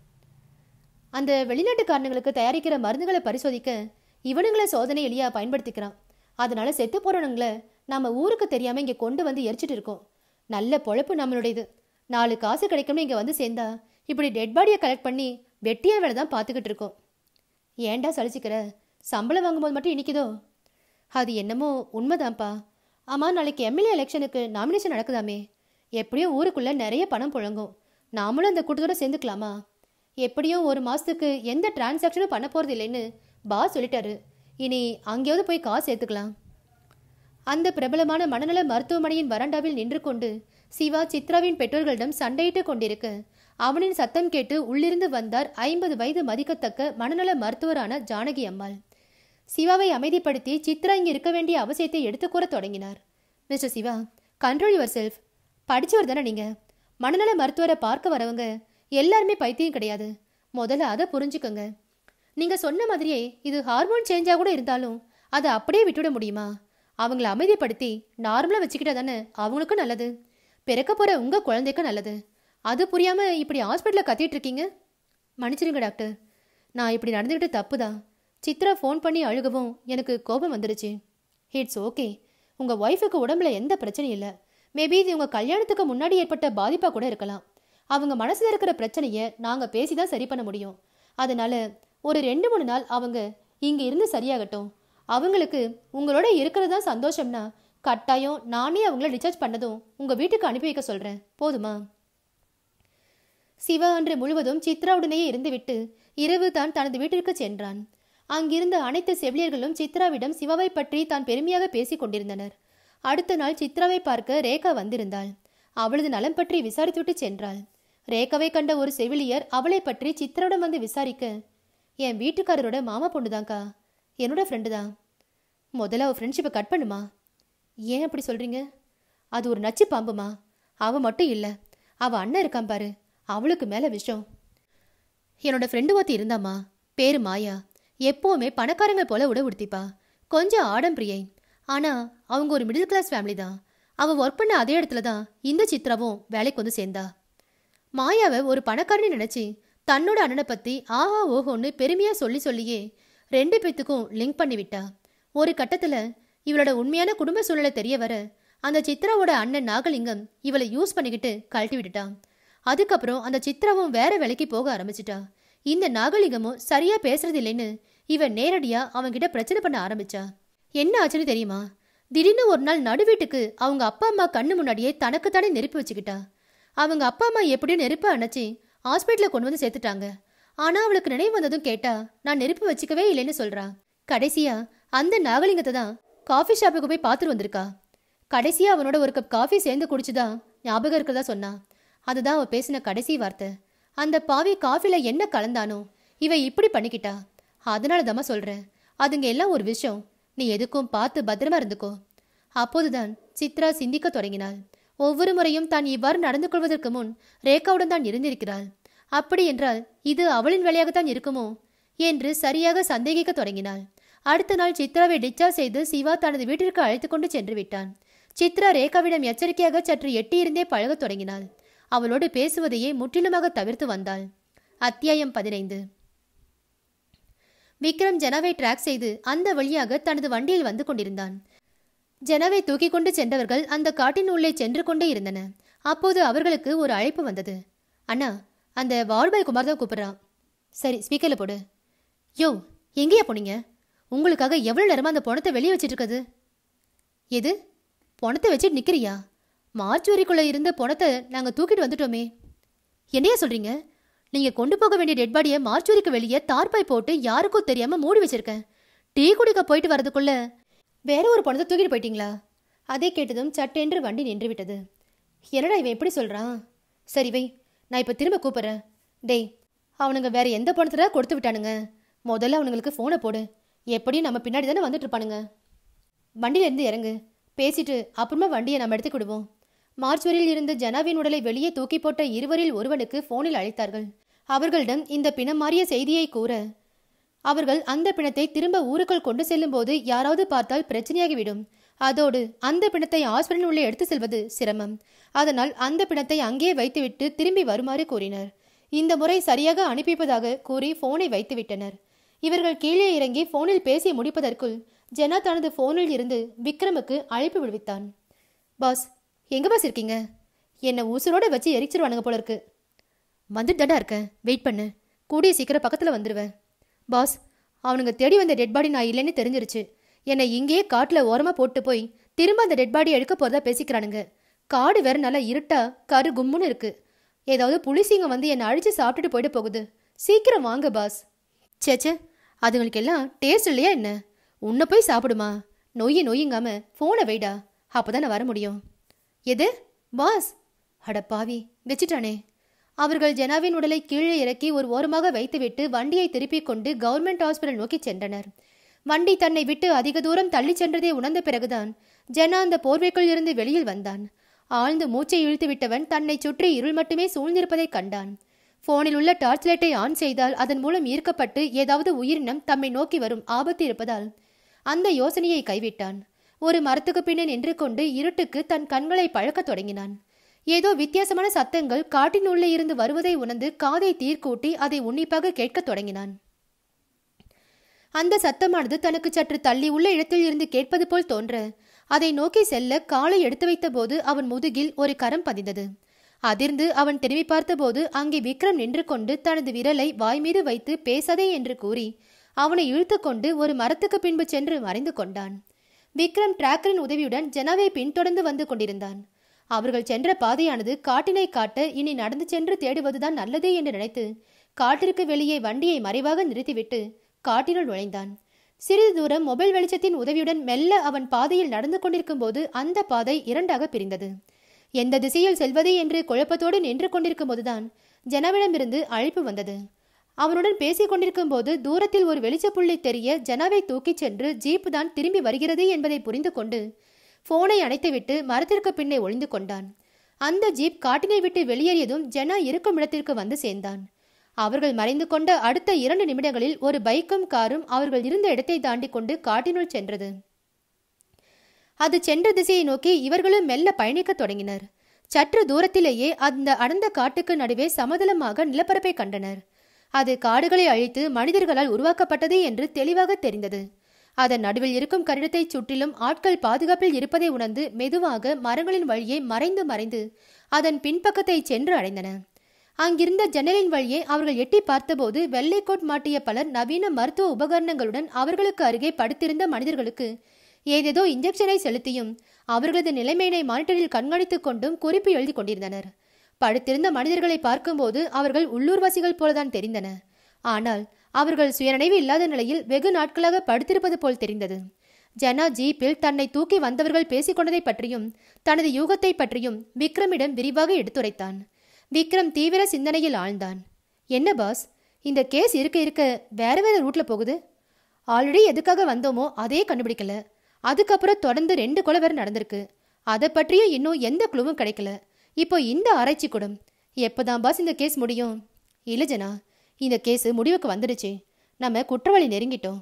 அந்த வெளிநாட்டுக்காரனுங்களுக்கு தயாரிக்கிற மருந்துகளை பரிசோதிக்க இவனுங்களை சோதனை எளியா பயன்படுத்திக்கிறான் அதனால செத்து போறவனுங்களை நாம ஊருக்கு தெரியாம இங்க கொண்டு வந்து எரிச்சிட்டு இருக்கோம் நல்ல பொழப்பு நம்மளுடையது நாலு காசு கிடைக்கும்னு இங்க வந்து சேர்ந்தா இப்படி டெட் பாடியை கலெக்ட் பண்ணி வெட்டியா வேலை தான் பார்த்துக்கிட்டு இருக்கோம் ஏன்டா சலிச்சுக்கிற சம்பளம் வாங்கும்போது மட்டும் இனிக்குதோ அது என்னமோ உண்மைதான்ப்பா ஆமாம் நாளைக்கு எம்எல்ஏ எலெக்ஷனுக்கு நாமினேஷன் நடக்குதாமே எப்படியும் ஊருக்குள்ள நிறைய பணம் புழங்கும் நாமளும் அந்த கூட்டத்தோட சேர்ந்துக்கலாமா எப்படியும் ஒரு மாசத்துக்கு எந்த டிரான்சாக்ஷனும் பண்ண போறது இல்லைன்னு பாஸ் சொல்லிட்டாரு இனி அங்கேயாவது போய் காசு சேர்த்துக்கலாம் அந்த பிரபலமான மனநல மருத்துவமனையின் வராண்டாவில் நின்று கொண்டு சிவா சித்ராவின் பெற்றோர்களிடம் சண்டையிட்டுக் கொண்டிருக்க அவனின் சத்தம் கேட்டு உள்ளிருந்து வந்தார் ஐம்பது வயது மதிக்கத்தக்க மனநல மருத்துவரான ஜானகி அம்மாள் சிவாவை அமைதிப்படுத்தி சித்ரா இங்கே இருக்க வேண்டிய அவசியத்தை எடுத்துக் கூறத் தொடங்கினார் mister Siva control yourself படிச்சவர் தானே நீங்க மனநல மருத்துவரை பார்க்க வரவங்க எல்லாருமே பைத்தியம் கிடையாது முதல்ல அதை புரிஞ்சுக்கோங்க நீங்க சொன்ன மாதிரியே இது ஹார்மோன் சேஞ்சா கூட இருந்தாலும் அதை அப்படியே விட்டுவிட முடியுமா அவங்கள அமைதிப்படுத்தி நார்மலா வச்சுக்கிட்டா தானே அவங்களுக்கும் நல்லது பிறக்க போற உங்க குழந்தைக்கும் நல்லது அது புரியாம இப்படி ஹாஸ்பிட்டல்ல கத்திட்டு இருக்கீங்க மன்னிச்சிருங்க டாக்டர் நான் இப்படி நடந்துக்கிட்டு தப்பு தான் சித்ரா ஃபோன் பண்ணி அழுகவும் எனக்கு கோபம் வந்துடுச்சு இட்ஸ் ஓகே உங்க ஒய்ஃபுக்கு உடம்புல எந்த பிரச்சனையும் இல்லை மேபி இது உங்க கல்யாணத்துக்கு முன்னாடி ஏற்பட்ட பாதிப்பா கூட இருக்கலாம் அவங்க மனசுல இருக்கிற பிரச்சனையை நாங்க பேசி தான் சரி பண்ண முடியும் அதனால ஒரு ரெண்டு மூணு நாள் அவங்க இங்க இருந்து சரியாகட்டும் அவங்களுக்கு உங்களோட இருக்கிறது தான் சந்தோஷம்னா கட்டாயம் நானே அவங்கள டிஸ்சார்ஜ் பண்ணதும் உங்க வீட்டுக்கு அனுப்பி வைக்க சொல்றேன் போதுமா சிவா அன்று முழுவதும் சித்ராவுடனேயே இருந்துவிட்டு இரவு தான் தனது வீட்டிற்கு சென்றான் அங்கிருந்த அனைத்து செவிலியர்களும் சித்ராவிடம் சிவாவை பற்றி தான் பெருமையாக பேசிக் கொண்டிருந்தனர் அடுத்த நாள் சித்ராவை பார்க்க ரேகா வந்திருந்தாள் அவளது நலம் பற்றி விசாரித்துவிட்டு சென்றாள் ரேகாவை கண்ட ஒரு செவிலியர் அவளை பற்றி சித்ராவிடம் வந்து விசாரிக்க என் வீட்டுக்காரரோட மாமா பொண்ணுதான்க்கா என்னோட ஃப்ரெண்டு தான் முதல்ல அவ ஃப்ரெண்ட்ஷிப்பை கட் பண்ணுமா ஏன் அப்படி சொல்றீங்க அது ஒரு நச்சு பாம்புமா அவ மட்டும் இல்லை அவ அண்ணன் இருக்கான் பாரு அவளுக்கு மேல விஷம் என்னோட ஃப்ரெண்டு ஒருத்தி இருந்தாம்மா பேரு மாயா எப்பவுமே பணக்காரங்க போல உட உடுத்திப்பா கொஞ்சம் ஆடம்பிரியை ஆனா அவங்க ஒரு மிடில் கிளாஸ் ஃபேமிலி தான் அவ ஒர்க் பண்ண அதே இடத்துல தான் இந்த சித்ராவும் வேலைக்கு வந்து சேர்ந்தா மாயாவை ஒரு பணக்காரனை நினைச்சு தன்னோட அண்ணனை பத்தி ஆஹா ஓஹோன்னு பெருமையா சொல்லி சொல்லியே ரெண்டு பேத்துக்கும் லிங்க் பண்ணி விட்டா ஒரு கட்டத்துல இவளோட உண்மையான குடும்ப சூழ்நிலை தெரிய வர அந்த சித்ராவோட அண்ணன் நாகலிங்கம் இவளை யூஸ் பண்ணிக்கிட்டு கழட்டி விட்டுட்டான் அதுக்கப்புறம் அந்த சித்ராவும் வேற வேலைக்கு போக ஆரம்பிச்சிட்டா இந்த நாகலிங்கமும் சரியா பேசுறது இல்லைன்னு இவன் நேரடியா அவன்கிட்ட பிரச்சனை பண்ண ஆரம்பிச்சா என்ன ஆச்சுன்னு தெரியுமா திடீர்னு ஒரு நாள் நடு வீட்டுக்கு அவங்க அப்பா அம்மா கண்ணு முன்னாடியே தனக்குத்தானே நெருப்பு வச்சுக்கிட்டா அவங்க அப்பா அம்மா எப்படியோ நெருப்பை அணைச்சி ஹாஸ்பிட்டலில் கொண்டு வந்து சேர்த்துட்டாங்க ஆனா அவளுக்கு நினைவு வந்ததும் கேட்டா நான் நெருப்பு வச்சுக்கவே இல்லைன்னு சொல்றா கடைசியா அந்த நாகலிங்கத்தை தான் காஃபி ஷாப்புக்கு போய் பார்த்துட்டு வந்திருக்கா கடைசியா அவனோட ஒரு கப் காஃபி சேர்ந்து குடிச்சுதான் ஞாபகம் இருக்கிறதா சொன்னா அதுதான் அவ பேசின கடைசி வார்த்தை அந்த பாவி காஃபில என்ன கலந்தானோ இவ இப்படி பண்ணிக்கிட்டா அதனால தாம்மா சொல்றேன் அதுங்க எல்லாம் ஒரு விஷயம் நீ எதுக்கும் பார்த்து பத்திரமா இருந்துக்கோ அப்போதுதான் சித்ரா சிந்திக்க தொடங்கினாள் ஒவ்வொரு முறையும் தான் இவ்வாறு நடந்து கொள்வதற்கு முன் ரேகாவுடன் தான் இருந்திருக்கிறாள் அப்படி என்றால் இது அவளின் வேலையாகத்தான் இருக்குமோ என்று சரியாக சந்தேகிக்க தொடங்கினாள் அடுத்த நாள் சித்ராவை டிஸ்சார்ஜ் செய்து சிவா தனது வீட்டிற்கு அழைத்து கொண்டு சென்று விட்டான் சித்ரா ரேகாவிடம் எச்சரிக்கையாக சற்று எட்டியிருந்தே பழகத் தொடங்கினாள் அவளோடு பேசுவதையே முற்றிலுமாக தவிர்த்து வந்தாள் அத்தியாயம் பதினைந்து விக்ரம் ஜனாவை ட்ராக் செய்து அந்த வழியாக தனது வண்டியில் வந்து கொண்டிருந்தான் ஜனாவை தூக்கிக் கொண்டு சென்றவர்கள் அந்த காட்டின் உள்ளே சென்று கொண்டே இருந்தன அப்போது அவர்களுக்கு ஒரு அழைப்பு வந்தது அண்ணா அந்த வார்பாய் குமார் தான் கூப்பிடுறான் சரி ஸ்பீக்கரில் போடு யோ எங்கேயா போனீங்க உங்களுக்காக எவ்வளோ நேரமா அந்த பணத்தை வெளியே வச்சிட்டு இருக்குது எது பணத்தை வச்சுட்டு நிக்கிறியா மார்ச் வரைக்குள்ள இருந்த பணத்தை நாங்கள் தூக்கிட்டு வந்துட்டோமே என்னையா சொல்றீங்க நீங்க கொண்டு போக வேண்டிய டெட் பாடியை மார்ச்சுரிக்கு வெளியே தார்பாய் போட்டு யாருக்கும் தெரியாம மூடி வச்சிருக்கேன் டீ குடிக்க போயிட்டு வரதுக்குள்ள வேற ஒரு பணத்தை தூக்கிட்டு போயிட்டீங்களா அதை கேட்டதும் சட்டென்று வண்டி நின்று விட்டது என்னடா இவன் எப்படி சொல்றான் சரி வை நான் இப்போ திரும்ப கூப்பிட்றேன் டேய் அவனுங்க வேற எந்த பணத்தை கொடுத்து விட்டானுங்க முதல்ல அவனுங்களுக்கு ஃபோனை போடு எப்படியும் நம்ம பின்னாடி தானே வந்துட்டு இருப்பானுங்க வண்டியில இருந்து இறங்கு பேசிட்டு அப்புறமா வண்டியை நம்ம எடுத்துக்கிடுவோம் மார்ச்சுவரியில் இருந்து ஜனாவின் உடலை வெளியே தூக்கி போட்ட இருவரில் ஒருவனுக்கு போனில் அழைத்தார்கள் அவர்களிடம் இந்த பிணம் மாறிய செய்தியை கூற அவர்கள் அந்த பிணத்தை திரும்ப ஊருக்குள் கொண்டு செல்லும் போது யாராவது பார்த்தால் பிரச்சனையாகிவிடும் அதோடு அந்த பிணத்தை ஹாஸ்பிட்டல் உள்ளே எடுத்து செல்வது சிரமம் அதனால் அந்த பிணத்தை அங்கே வைத்துவிட்டு திரும்பி வருமாறு கூறினர் இந்த முறை சரியாக அனுப்பிப்பதாக கூறி போனை வைத்துவிட்டனர் இவர்கள் கீழே இறங்கி போனில் பேசி முடிப்பதற்குள் ஜெனா தனது போனில் இருந்து விக்ரமுக்கு அழைப்பு விடுவித்தான் பாஸ் எங்க பாஸ் இருக்கீங்க என்னை உசுரோட வச்சு எரிச்சிருவானுங்க போல இருக்கு வந்துட்டு தாண்டா இருக்கேன் வெயிட் பண்ணு கூடிய சீக்கிரம் பக்கத்தில் வந்துடுவேன் பாஸ் அவனுங்க தேடி வந்த டெட் பாடி நான் இல்லைன்னு தெரிஞ்சிருச்சு என்னை இங்கேயே காட்டில் ஓரமாக போட்டு போய் திரும்ப அந்த டெட் பாடி எடுக்க போகிறதா பேசிக்கிறானுங்க காடு வேற நல்லா இருட்டா கரு கும்முன்னு இருக்கு ஏதாவது புலிசிங்க வந்து என்னை அழிச்சு சாப்பிட்டுட்டு போயிட்டு போகுது சீக்கிரம் வாங்க பாஸ் சேச்சே அதுங்களுக்கு எல்லாம் டேஸ்ட் இல்லையா என்ன உன்னை போய் சாப்பிடுமா நொய்யு நொய்யுங்காம போனை வைடா அப்பதான் நான் வர முடியும் எது பாஸ் அட பாவி வச்சுட்டானே அவர்கள் ஜனாவின் உடலை கீழே இறக்கி ஒரு ஓரமாக வைத்துவிட்டு வண்டியை திருப்பிக் கொண்டு கவர்மெண்ட் ஹாஸ்பிட்டல் நோக்கி சென்றனர் வண்டி தன்னை விட்டு அதிக தூரம் தள்ளிச் சென்றதை உணர்ந்த பிறகுதான் ஜனா அந்த போர்வைக்குள் இருந்து வெளியில் வந்தான் ஆழ்ந்து மூச்சை இழுத்து விட்டவன் தன்னை சுற்றி இருள் மட்டுமே சூழ்ந்திருப்பதைக் கண்டான் போனில் உள்ள டார்ச் லைட்டை ஆன் செய்தால் அதன் மூலம் ஈர்க்கப்பட்டு ஏதாவது உயிரினம் தம்மை நோக்கி வரும் ஆபத்து இருப்பதால் அந்த யோசனையை கைவிட்டான் ஒரு மரத்துக்கு பின்னே நின்று கொண்டு இருட்டுக்கு தன் கண்களை பழக்கத் தொடங்கினான் ஏதோ வித்தியாசமான சத்தங்கள் காட்டின் உள்ளே இருந்து வருவதை உணர்ந்து காதை தீர்க்கூட்டி அதை உன்னிப்பாக கேட்கத் தொடங்கினான் அந்த சத்தமானது தனக்கு சற்று தள்ளி உள்ள இடத்தில் இருந்து கேட்பது போல் தோன்ற அதை நோக்கி செல்ல காலை எடுத்து வைத்தபோது அவன் முதுகில் ஒரு கரம் பதிந்தது அதிர்ந்து அவன் திரும்பி பார்த்தபோது அங்கே விக்ரம் நின்று கொண்டு தனது விரலை வாய் மீது வைத்து பேசாதே என்று கூறி அவனை இழுத்துக்கொண்டு ஒரு மரத்துக்கு பின்பு சென்று மறைந்து கொண்டான் விக்ரம் டிராக்கரின் உதவியுடன் ஜனாவை பின்தொடர்ந்து வந்து கொண்டிருந்தான் அவர்கள் சென்ற பாதையானது காட்டினை காட்ட இனி நடந்து சென்று தேடுவதுதான் நல்லது என்று நினைத்து காட்டிற்கு வெளியே வண்டியை மறைவாக நிறுத்திவிட்டு காட்டினுள் நுழைந்தான் சிறிது தூரம் மொபைல் வெளிச்சத்தின் உதவியுடன் மெல்ல அவன் பாதையில் நடந்து கொண்டிருக்கும் போது அந்த பாதை இரண்டாக பிரிந்தது எந்த திசையில் செல்வது என்று குழப்பத்தோடு நின்று கொண்டிருக்கும் போதுதான் ஜனாவிடமிருந்து அழைப்பு வந்தது அவனுடன் பேசிக் கொண்டிருக்கும் போது தூரத்தில் ஒரு வெளிச்சப்புள்ளி தெரிய ஜனாவை தூக்கிச் சென்று ஜீப் தான் திரும்பி வருகிறது என்பதை புரிந்து கொண்டு போனை அணைத்துவிட்டு மரத்திற்கு பின்னே ஒளிந்து கொண்டான் அந்த ஜீப் காட்டினை விட்டு வெளியேறியதும் ஜனா இருக்கும் இடத்திற்கு வந்து சேர்ந்தான் அவர்கள் மறைந்து கொண்ட அடுத்த இரண்டு நிமிடங்களில் ஒரு பைக்கும் காரும் அவர்கள் இருந்த இடத்தை தாண்டி கொண்டு காட்டினுள் சென்றது அது சென்ற திசையை நோக்கி இவர்களும் மெல்ல பயணிக்கத் தொடங்கினர் சற்று தூரத்திலேயே அந்த அடர்ந்த காட்டுக்கு நடுவே சமதளமாக நிலப்பரப்பை கண்டனர் அது காடுகளை அழித்து மனிதர்களால் உருவாக்கப்பட்டது என்று தெளிவாக தெரிந்தது அதன் நடுவில் இருக்கும் கட்டிடத்தை சுற்றிலும் ஆட்கள் பாதுகாப்பில் இருப்பதை உணர்ந்து மெதுவாக மரங்களின் வழியே மறைந்து மறைந்து அதன் பின்பக்கத்தை சென்று அடைந்தன அங்கிருந்த ஜன்னலின் வழியே அவர்கள் எட்டி பார்த்தபோது வெள்ளை கோட் மாட்டிய பலர் நவீன மருத்துவ உபகரணங்களுடன் அவர்களுக்கு அருகே படுத்திருந்த மனிதர்களுக்கு ஏதேதோ இன்ஜெக்ஷனை செலுத்தியும் அவர்களது நிலைமையினை மானிட்டரில் கண்காணித்துக் கொண்டும் குறிப்பு எழுதி கொண்டிருந்தனர் படுத்திருந்த மனிதர்களை பார்க்கும்போது அவர்கள் உள்ளூர்வாசிகள் போலதான் தெரிந்தன ஆனால் அவர்கள் சுயநினைவு இல்லாத நிலையில் வெகு நாட்களாக படுத்திருப்பது போல் தெரிந்தது ஜனா ஜீப்பில் தன்னை தூக்கி வந்தவர்கள் பேசிக்கொண்டதை பற்றியும் தனது யூகத்தை பற்றியும் விக்ரமிடம் விரிவாக எடுத்துரைத்தான் விக்ரம் தீவிர சிந்தனையில் ஆழ்ந்தான் என்ன பாஸ் இந்த கேஸ் இருக்க இருக்க வேற வேற ரூட்ல போகுது ஆல்ரெடி எதுக்காக வந்தோமோ அதே கண்டுபிடிக்கல அதுக்கப்புறம் தொடர்ந்து ரெண்டு கொலை வேற நடந்திருக்கு அதை பற்றியும் இன்னும் எந்த குழுவும் கிடைக்கல இப்போ இந்த ஆராய்ச்சி கூடம் எப்போதான் பாஸ் இந்த கேஸ் முடியும் இல்ல ஜனா இந்த கேஸ் முடிவுக்கு வந்துடுச்சு நம்ம குற்றவாளி நெருங்கிட்டோம்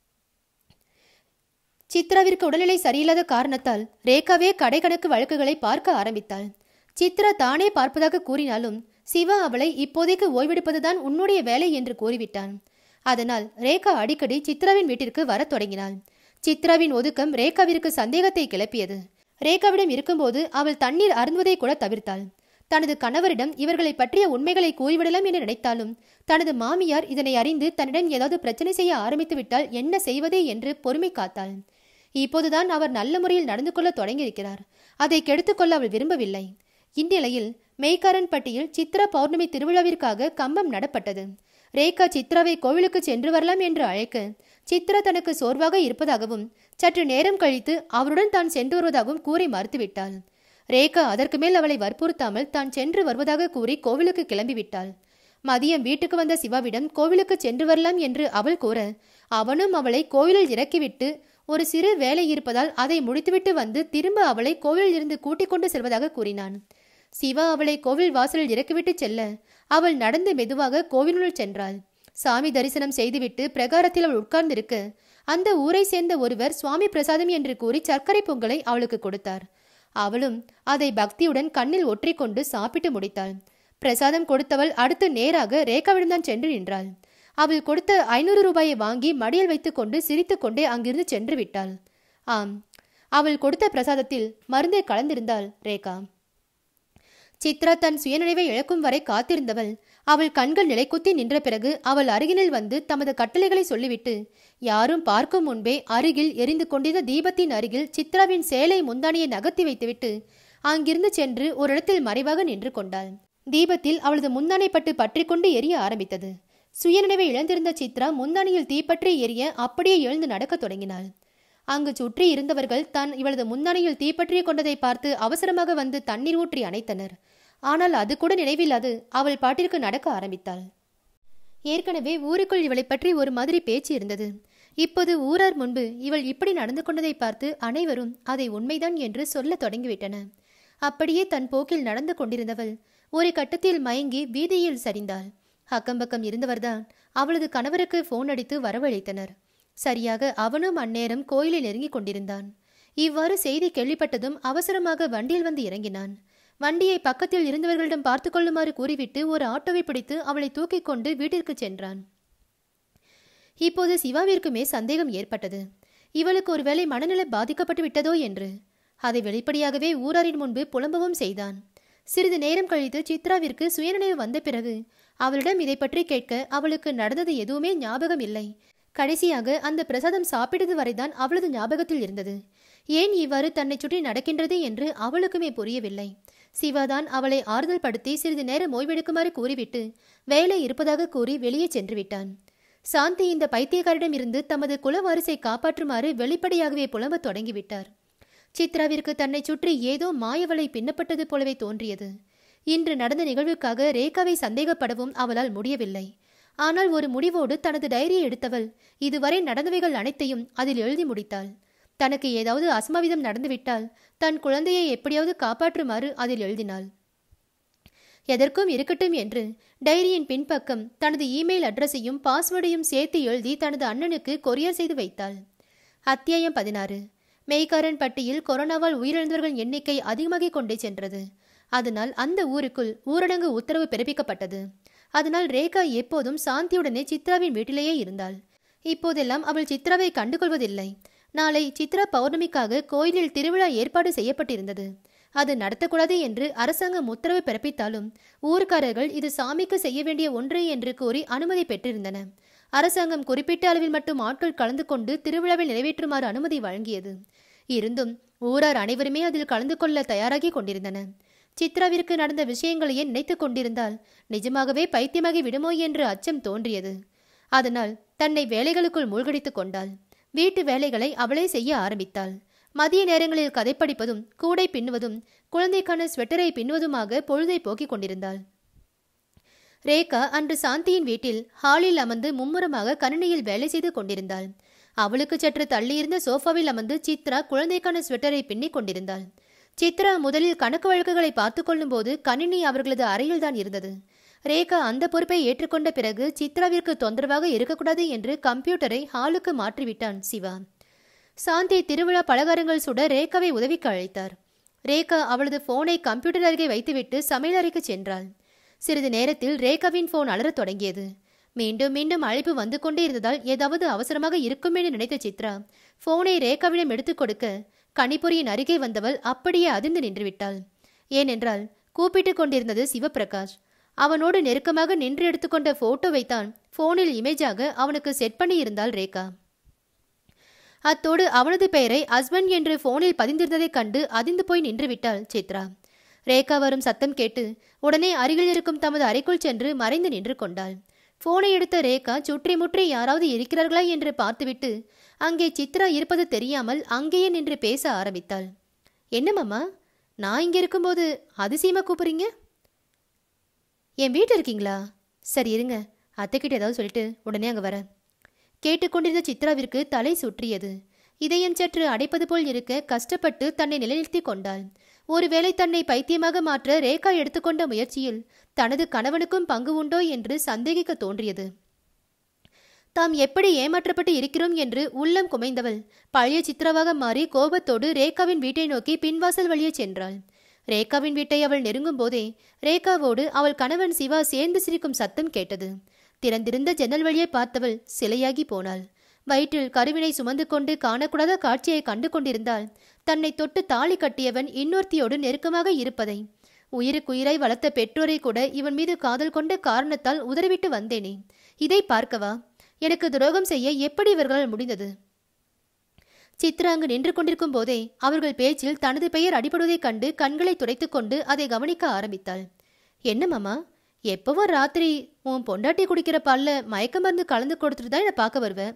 சித்ராவிற்கு உடல்நிலை சரியில்லாத காரணத்தால் ரேகாவே கடைக்கணக்கு வழக்குகளை பார்க்க ஆரம்பித்தாள் சித்ரா தானே பார்ப்பதாக கூறினாலும் சிவா அவளை இப்போதைக்கு ஓய்வெடுப்பதுதான் உன்னுடைய வேலை என்று கூறிவிட்டான் அதனால் ரேகா அடிக்கடி சித்ராவின் வீட்டிற்கு வரத் தொடங்கினாள் சித்ராவின் ஒதுக்கம் ரேகாவிற்கு சந்தேகத்தை கிளப்பியது ரேகாவிடம் இருக்கும்போது அவள் தண்ணீர் அருந்துவதை கூட தவிர்த்தாள் தனது கணவரிடம் இவர்களை பற்றிய உண்மைகளை கூறிவிடலாம் என்று நினைத்தாலும் தனது மாமியார் இதனை அறிந்து தன்னிடம் ஏதாவது பிரச்சனை செய்ய ஆரம்பித்து விட்டால் என்ன செய்வது என்று பொறுமை காத்தாள் இப்போதுதான் அவர் நல்ல முறையில் நடந்து கொள்ள தொடங்கியிருக்கிறார் அதை கெடுத்துக்கொள்ள அவள் விரும்பவில்லை இந்நிலையில் மெய்க்காரன்பட்டியில் சித்ரா பௌர்ணமி திருவிழாவிற்காக கம்பம் நடப்பட்டது ரேகா சித்ராவை கோவிலுக்கு சென்று வரலாம் என்று அழைக்க சித்ரா தனக்கு சோர்வாக இருப்பதாகவும் சற்று நேரம் கழித்து அவருடன் தான் சென்று வருவதாகவும் கூறி மறுத்துவிட்டாள் ரேகா அதற்கு மேல் அவளை வற்புறுத்தாமல் தான் சென்று வருவதாக கூறி கோவிலுக்கு கிளம்பிவிட்டாள் மதியம் வீட்டுக்கு வந்த சிவாவிடம் கோவிலுக்கு சென்று வரலாம் என்று அவள் கூற அவனும் அவளை கோவிலில் இறக்கிவிட்டு ஒரு சிறு வேலை இருப்பதால் அதை முடித்துவிட்டு வந்து திரும்ப அவளை கோவிலில் இருந்து கூட்டிக் கொண்டு செல்வதாக கூறினான் சிவா அவளை கோவில் வாசலில் இறக்கிவிட்டு செல்ல அவள் நடந்து மெதுவாக கோவிலுள் சென்றாள் சாமி தரிசனம் செய்துவிட்டு பிரகாரத்தில் அவள் உட்கார்ந்திருக்க அந்த ஊரை சேர்ந்த ஒருவர் சுவாமி பிரசாதம் என்று கூறி சர்க்கரை பொங்கலை அவளுக்கு கொடுத்தார் அவளும் அதை பக்தியுடன் கண்ணில் ஒற்றிக்கொண்டு சாப்பிட்டு முடித்தாள் பிரசாதம் கொடுத்தவள் அடுத்து நேராக ரேகாவிடம்தான் சென்று நின்றாள் அவள் கொடுத்த ஐநூறு ரூபாயை வாங்கி மடியில் வைத்துக்கொண்டு சிரித்துக்கொண்டே அங்கிருந்து சென்று விட்டாள் ஆம் அவள் கொடுத்த பிரசாதத்தில் மருந்தை கலந்திருந்தாள் ரேகா சித்ரா தன் சுயநினைவை இழக்கும் வரை காத்திருந்தவள் அவள் கண்கள் நிலைக்குத்தி நின்ற பிறகு அவள் அருகினில் வந்து தமது கட்டளைகளை சொல்லிவிட்டு யாரும் பார்க்கும் முன்பே அருகில் எரிந்து கொண்டிருந்த தீபத்தின் அருகில் சித்ராவின் சேலை முந்தானியை நகர்த்தி வைத்துவிட்டு அங்கிருந்து சென்று ஒரு இடத்தில் மறைவாக நின்று கொண்டாள் தீபத்தில் அவளது முந்தானை பட்டு பற்றிக்கொண்டு எரிய ஆரம்பித்தது சுயநினைவை இழந்திருந்த சித்ரா முந்தானியில் தீப்பற்றி எரிய அப்படியே எழுந்து நடக்கத் தொடங்கினாள் அங்கு சுற்றி இருந்தவர்கள் தான் இவளது முன்னணியில் தீப்பற்றிய கொண்டதை பார்த்து அவசரமாக வந்து தண்ணீர் ஊற்றி அணைத்தனர் ஆனால் அது கூட நினைவில்லாது அவள் பாட்டிற்கு நடக்க ஆரம்பித்தாள் ஏற்கனவே ஊருக்குள் இவளை பற்றி ஒரு மாதிரி பேச்சு இருந்தது இப்போது ஊரார் முன்பு இவள் இப்படி நடந்து கொண்டதை பார்த்து அனைவரும் அதை உண்மைதான் என்று சொல்லத் தொடங்கிவிட்டன அப்படியே தன் போக்கில் நடந்து கொண்டிருந்தவள் ஒரு கட்டத்தில் மயங்கி வீதியில் சரிந்தாள் அக்கம்பக்கம் இருந்தவர்தான் அவளது கணவருக்கு போன் அடித்து வரவழைத்தனர் சரியாக அவனும் அந்நேரம் கோயிலில் நெருங்கிக் கொண்டிருந்தான் இவ்வாறு செய்தி கேள்விப்பட்டதும் அவசரமாக வண்டியில் வந்து இறங்கினான் வண்டியை பக்கத்தில் இருந்தவர்களிடம் பார்த்து கொள்ளுமாறு கூறிவிட்டு ஒரு ஆட்டோவை பிடித்து அவளை தூக்கிக் கொண்டு வீட்டிற்கு சென்றான் இப்போது சிவாவிற்குமே சந்தேகம் ஏற்பட்டது இவளுக்கு ஒருவேளை மனநிலை பாதிக்கப்பட்டு விட்டதோ என்று அதை வெளிப்படையாகவே ஊராரின் முன்பு புலம்பவும் செய்தான் சிறிது நேரம் கழித்து சித்ராவிற்கு சுயநினைவு வந்த பிறகு அவளிடம் இதை பற்றி கேட்க அவளுக்கு நடந்தது எதுவுமே ஞாபகம் இல்லை கடைசியாக அந்த பிரசாதம் சாப்பிட்டது வரைதான் அவளது ஞாபகத்தில் இருந்தது ஏன் இவ்வாறு தன்னை சுற்றி நடக்கின்றது என்று அவளுக்குமே புரியவில்லை சிவாதான் அவளை ஆறுதல் படுத்தி சிறிது நேரம் ஓய்வெடுக்குமாறு கூறிவிட்டு வேலை இருப்பதாக கூறி வெளியே சென்று விட்டான் சாந்தி இந்த பைத்தியக்காரிடம் இருந்து தமது குலவாரிசை காப்பாற்றுமாறு வெளிப்படையாகவே புலம்பத் தொடங்கிவிட்டார் சித்ராவிற்கு தன்னை சுற்றி ஏதோ மாயவலை பின்னப்பட்டது போலவே தோன்றியது இன்று நடந்த நிகழ்வுக்காக ரேகாவை சந்தேகப்படவும் அவளால் முடியவில்லை ஆனால் ஒரு முடிவோடு தனது டைரியை எடுத்தவள் இதுவரை நடந்தவைகள் அனைத்தையும் அதில் எழுதி முடித்தாள் தனக்கு ஏதாவது அசம்பாவிதம் நடந்துவிட்டால் தன் குழந்தையை எப்படியாவது காப்பாற்றுமாறு அதில் எழுதினாள் எதற்கும் இருக்கட்டும் என்று டைரியின் பின்பக்கம் தனது இமெயில் அட்ரஸையும் பாஸ்வேர்டையும் சேர்த்து எழுதி தனது அண்ணனுக்கு கொரியர் செய்து வைத்தாள் அத்தியாயம் பதினாறு மெய்காரன் பட்டியில் கொரோனாவால் உயிரிழந்தவர்கள் எண்ணிக்கை அதிகமாகிக் கொண்டே சென்றது அதனால் அந்த ஊருக்குள் ஊரடங்கு உத்தரவு பிறப்பிக்கப்பட்டது அதனால் ரேகா எப்போதும் சாந்தியுடனே சித்ராவின் வீட்டிலேயே இருந்தாள் இப்போதெல்லாம் அவள் சித்ராவை கண்டுகொள்வதில்லை நாளை சித்ரா பௌர்ணமிக்காக கோயிலில் திருவிழா ஏற்பாடு செய்யப்பட்டிருந்தது அது நடத்தக்கூடாது என்று அரசாங்கம் உத்தரவு பிறப்பித்தாலும் ஊர்க்காரர்கள் இது சாமிக்கு செய்ய வேண்டிய ஒன்று என்று கூறி அனுமதி பெற்றிருந்தன அரசாங்கம் குறிப்பிட்ட அளவில் மட்டும் ஆட்கள் கலந்து கொண்டு திருவிழாவில் நிறைவேற்றுமாறு அனுமதி வழங்கியது இருந்தும் ஊரார் அனைவருமே அதில் கலந்து கொள்ள தயாராகி கொண்டிருந்தன சித்ராவிற்கு நடந்த விஷயங்களையே நினைத்துக் கொண்டிருந்தால் நிஜமாகவே பைத்தியமாகி விடுமோ என்று அச்சம் தோன்றியது அதனால் தன்னை வேலைகளுக்குள் மூழ்கடித்துக் கொண்டாள் வீட்டு வேலைகளை அவளே செய்ய ஆரம்பித்தாள் மதிய நேரங்களில் கதை படிப்பதும் கூடை பின்னுவதும் குழந்தைக்கான ஸ்வெட்டரை பின்னுவதுமாக பொழுதை போக்கிக் கொண்டிருந்தாள் ரேகா அன்று சாந்தியின் வீட்டில் ஹாலில் அமர்ந்து மும்முரமாக கணினியில் வேலை செய்து கொண்டிருந்தாள் அவளுக்கு சற்று தள்ளியிருந்த சோஃபாவில் அமர்ந்து சித்ரா குழந்தைக்கான ஸ்வெட்டரை பின்னிக் கொண்டிருந்தாள் சித்ரா முதலில் கணக்கு வழக்குகளை பார்த்து கொள்ளும்போது கணினி அவர்களது அறையில்தான் இருந்தது ரேகா அந்த பொறுப்பை ஏற்றுக்கொண்ட பிறகு சித்ராவிற்கு தொந்தரவாக இருக்கக்கூடாது என்று கம்ப்யூட்டரை ஹாலுக்கு மாற்றிவிட்டான் சிவா சாந்தி திருவிழா பலகாரங்கள் சுட ரேகாவை உதவிக்கு அழைத்தார் ரேகா அவளது போனை கம்ப்யூட்டர் அருகே வைத்துவிட்டு சமையலறைக்கு சென்றாள் சிறிது நேரத்தில் ரேகாவின் போன் அலறத் தொடங்கியது மீண்டும் மீண்டும் அழைப்பு வந்து கொண்டே இருந்ததால் ஏதாவது அவசரமாக இருக்கும் என்று நினைத்த சித்ரா போனை ரேகாவிடம் எடுத்துக் கொடுக்க கணிப்பொறியின் அருகே வந்தவள் அப்படியே அதிர்ந்து நின்றுவிட்டாள் ஏனென்றால் கூப்பிட்டுக் கொண்டிருந்தது சிவபிரகாஷ் அவனோடு நெருக்கமாக நின்று எடுத்துக்கொண்ட போட்டோவைத்தான் போனில் இமேஜாக அவனுக்கு செட் பண்ணி இருந்தாள் ரேகா அத்தோடு அவனது பெயரை ஹஸ்பண்ட் என்று போனில் பதிந்திருந்ததைக் கண்டு அதிர்ந்து போய் நின்றுவிட்டாள் சித்ரா ரேகா வரும் சத்தம் கேட்டு உடனே அருகில் இருக்கும் தமது அறைக்குள் சென்று மறைந்து நின்று கொண்டாள் போனை எடுத்த ரேகா சுற்றி முற்றி யாராவது இருக்கிறார்களா என்று பார்த்துவிட்டு அங்கே சித்ரா இருப்பது தெரியாமல் அங்கேயே நின்று பேச ஆரம்பித்தாள் என்ன மாமா நான் இங்க இருக்கும்போது அதிசயமா கூப்பிடுறீங்க என் வீட்டில் இருக்கீங்களா சரி இருங்க அத்தைக்கிட்ட ஏதாவது சொல்லிட்டு உடனே அங்கே வரேன் கேட்டுக்கொண்டிருந்த சித்ராவிற்கு தலை சுற்றியது இதயம் சற்று அடைப்பது போல் இருக்க கஷ்டப்பட்டு தன்னை நிலைநிறுத்தி கொண்டாள் ஒருவேளை தன்னை பைத்தியமாக மாற்ற ரேகா எடுத்துக்கொண்ட முயற்சியில் தனது கணவனுக்கும் பங்கு உண்டோ என்று சந்தேகிக்க தோன்றியது தாம் எப்படி ஏமாற்றப்பட்டு இருக்கிறோம் என்று உள்ளம் குமைந்தவள் பழைய சித்திரவாக மாறி கோபத்தோடு ரேகாவின் வீட்டை நோக்கி பின்வாசல் வழியே சென்றாள் ரேகாவின் வீட்டை அவள் நெருங்கும் போதே ரேகாவோடு அவள் கணவன் சிவா சேர்ந்து சிரிக்கும் சத்தம் கேட்டது திறந்திருந்த ஜன்னல் வழியை பார்த்தவள் சிலையாகி போனாள் வயிற்றில் கருவினை சுமந்து கொண்டு காணக்கூடாத காட்சியை கண்டு கொண்டிருந்தாள் தன்னை தொட்டு தாலி கட்டியவன் இன்னொருத்தியோடு நெருக்கமாக இருப்பதை உயிருக்குயிராய் வளர்த்த பெற்றோரை கூட இவன் மீது காதல் கொண்ட காரணத்தால் உதறிவிட்டு வந்தேனே இதை பார்க்கவா எனக்கு துரோகம் செய்ய எப்படி இவர்களால் முடிந்தது சித்ரா அங்கு நின்று கொண்டிருக்கும் போதே அவர்கள் பேச்சில் தனது பெயர் அடிபடுவதைக் கண்டு கண்களை துடைத்துக் கொண்டு அதை கவனிக்க ஆரம்பித்தாள் என்ன மாமா எப்பவும் ராத்திரி உன் பொண்டாட்டி குடிக்கிற பால்ல மயக்க மருந்து கலந்து கொடுத்துட்டு தான் என்னை பார்க்க வருவேன்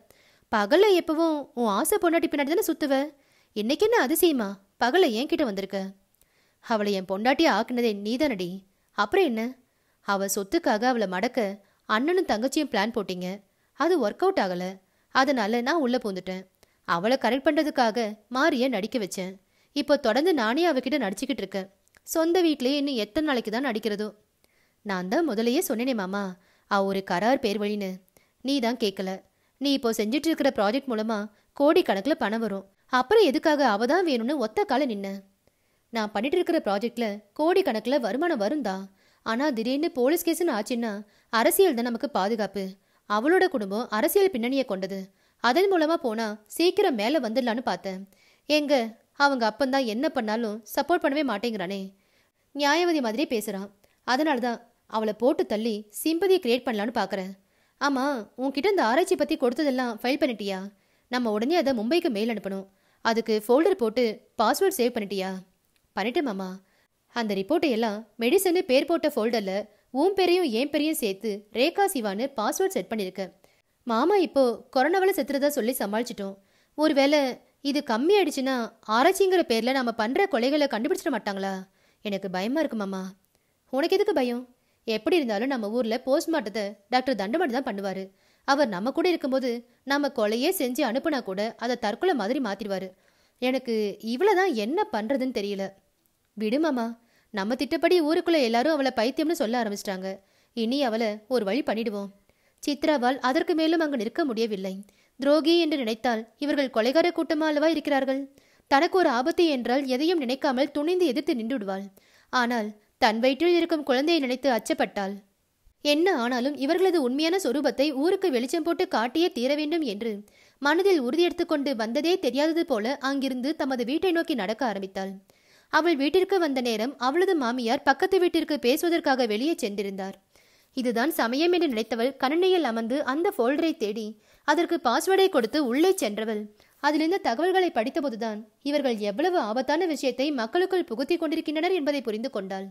பகல்ல எப்பவும் உன் ஆசை பொண்டாட்டி பின்னாடி தானே சுத்துவ இன்னைக்கு என்ன அதிசயமா பகல்ல ஏன் கிட்ட வந்திருக்க அவளை என் பொண்டாட்டியை ஆக்குனதே நீதானடி அப்புறம் என்ன அவ சொத்துக்காக அவளை மடக்க அண்ணனும் தங்கச்சியும் பிளான் போட்டீங்க அது ஒர்க் அவுட் ஆகல அதனால நான் உள்ள பூந்துட்டேன் அவளை கரெக்ட் பண்றதுக்காக மாரிய நடிக்க வச்சேன் இப்போ தொடர்ந்து நானே அவகிட்ட நடிச்சுக்கிட்டு இருக்கேன் சொந்த வீட்லயே இன்னும் எத்தனை நாளைக்கு தான் நடிக்கிறதோ நான் தான் முதலையே சொன்னேனே மாமா அவ ஒரு கரார் பேர் வழின்னு நீ தான் கேட்கல நீ இப்போ செஞ்சுட்டு இருக்கிற ப்ராஜெக்ட் மூலமா கோடிக்கணக்கில் பணம் வரும் அப்புறம் எதுக்காக அவ தான் வேணும்னு ஒத்த கால நின்ன நான் பண்ணிட்டு இருக்கிற ப்ராஜெக்ட்ல கோடிக்கணக்கில் வருமானம் வரும்தா ஆனா திடீர்னு போலீஸ் கேஸ்னு ஆச்சுன்னா அரசியல் தான் நமக்கு பாதுகாப்பு அவளோட குடும்பம் அரசியல் பின்னணியை கொண்டது அதன் மூலமா போனா சீக்கிரம் மேல வந்துடலான்னு பார்த்தேன் எங்க அவங்க அப்பந்தான் என்ன பண்ணாலும் சப்போர்ட் பண்ணவே மாட்டேங்கிறானே நியாயவதி மாதிரி பேசுறான் அதனால தான் அவளை போட்டு தள்ளி சிம்பதியை கிரியேட் பண்ணலான்னு பார்க்கறேன் ஆமா உன்கிட்ட இந்த ஆராய்ச்சி பத்தி கொடுத்ததெல்லாம் ஃபைல் பண்ணிட்டியா நம்ம உடனே அதை மும்பைக்கு மெயில் அனுப்பணும் அதுக்கு ஃபோல்டர் போட்டு பாஸ்வேர்ட் சேவ் பண்ணிட்டியா பண்ணிட்டேன் மாமா அந்த ரிப்போர்ட்டை எல்லாம் மெடிசனு பேர் போட்ட ஃபோல்டர்ல உன் பேரையும் என் பேரையும் சேர்த்து ரேகா சிவான்னு பாஸ்வேர்ட் செட் பண்ணியிருக்கேன் மாமா இப்போ கொரோனாவால செத்துறதா சொல்லி சமாளிச்சிட்டோம் ஒருவேளை இது கம்மி ஆயிடுச்சுன்னா ஆராய்ச்சிங்கிற பேர்ல நாம பண்ற கொலைகளை கண்டுபிடிச்சிட மாட்டாங்களா எனக்கு பயமா இருக்கு மாமா உனக்கு எதுக்கு பயம் எப்படி இருந்தாலும் நம்ம ஊர்ல போஸ்ட்மார்ட்டத்தை டாக்டர் தண்டமணி தான் பண்ணுவாரு அவர் நம்ம கூட இருக்கும்போது நம்ம கொலையே செஞ்சு அனுப்புனா கூட அதை தற்கொலை மாதிரி மாத்திடுவாரு எனக்கு இவ்வளவுதான் என்ன பண்றதுன்னு தெரியல விடு மாமா நம்ம திட்டப்படி ஊருக்குள்ள எல்லாரும் அவளை பைத்தியம்னு சொல்ல ஆரம்பிச்சிட்டாங்க இனி அவளை ஒரு வழி பண்ணிடுவோம் சித்ராவால் அதற்கு மேலும் அங்கு நிற்க முடியவில்லை துரோகி என்று நினைத்தால் இவர்கள் கொலைகார கூட்டமா அல்லவா இருக்கிறார்கள் தனக்கு ஒரு ஆபத்து என்றால் எதையும் நினைக்காமல் துணிந்து எதிர்த்து நின்று விடுவாள் ஆனால் தன் வயிற்றில் இருக்கும் குழந்தையை நினைத்து அச்சப்பட்டாள் என்ன ஆனாலும் இவர்களது உண்மையான சொரூபத்தை ஊருக்கு வெளிச்சம் போட்டு காட்டியே தீர வேண்டும் என்று மனதில் உறுதியெடுத்துக் கொண்டு வந்ததே தெரியாதது போல அங்கிருந்து தமது வீட்டை நோக்கி நடக்க ஆரம்பித்தாள் அவள் வீட்டிற்கு வந்த நேரம் அவளது மாமியார் பக்கத்து வீட்டிற்கு பேசுவதற்காக வெளியே சென்றிருந்தார் இதுதான் சமயம் என்று நினைத்தவள் கணனையில் அமர்ந்து அந்த ஃபோல்டரை தேடி அதற்கு பாஸ்வேர்டை கொடுத்து உள்ளே சென்றவள் அதிலிருந்த தகவல்களை படித்தபோதுதான் இவர்கள் எவ்வளவு ஆபத்தான விஷயத்தை மக்களுக்குள் புகுத்திக் கொண்டிருக்கின்றனர் என்பதை புரிந்து கொண்டாள்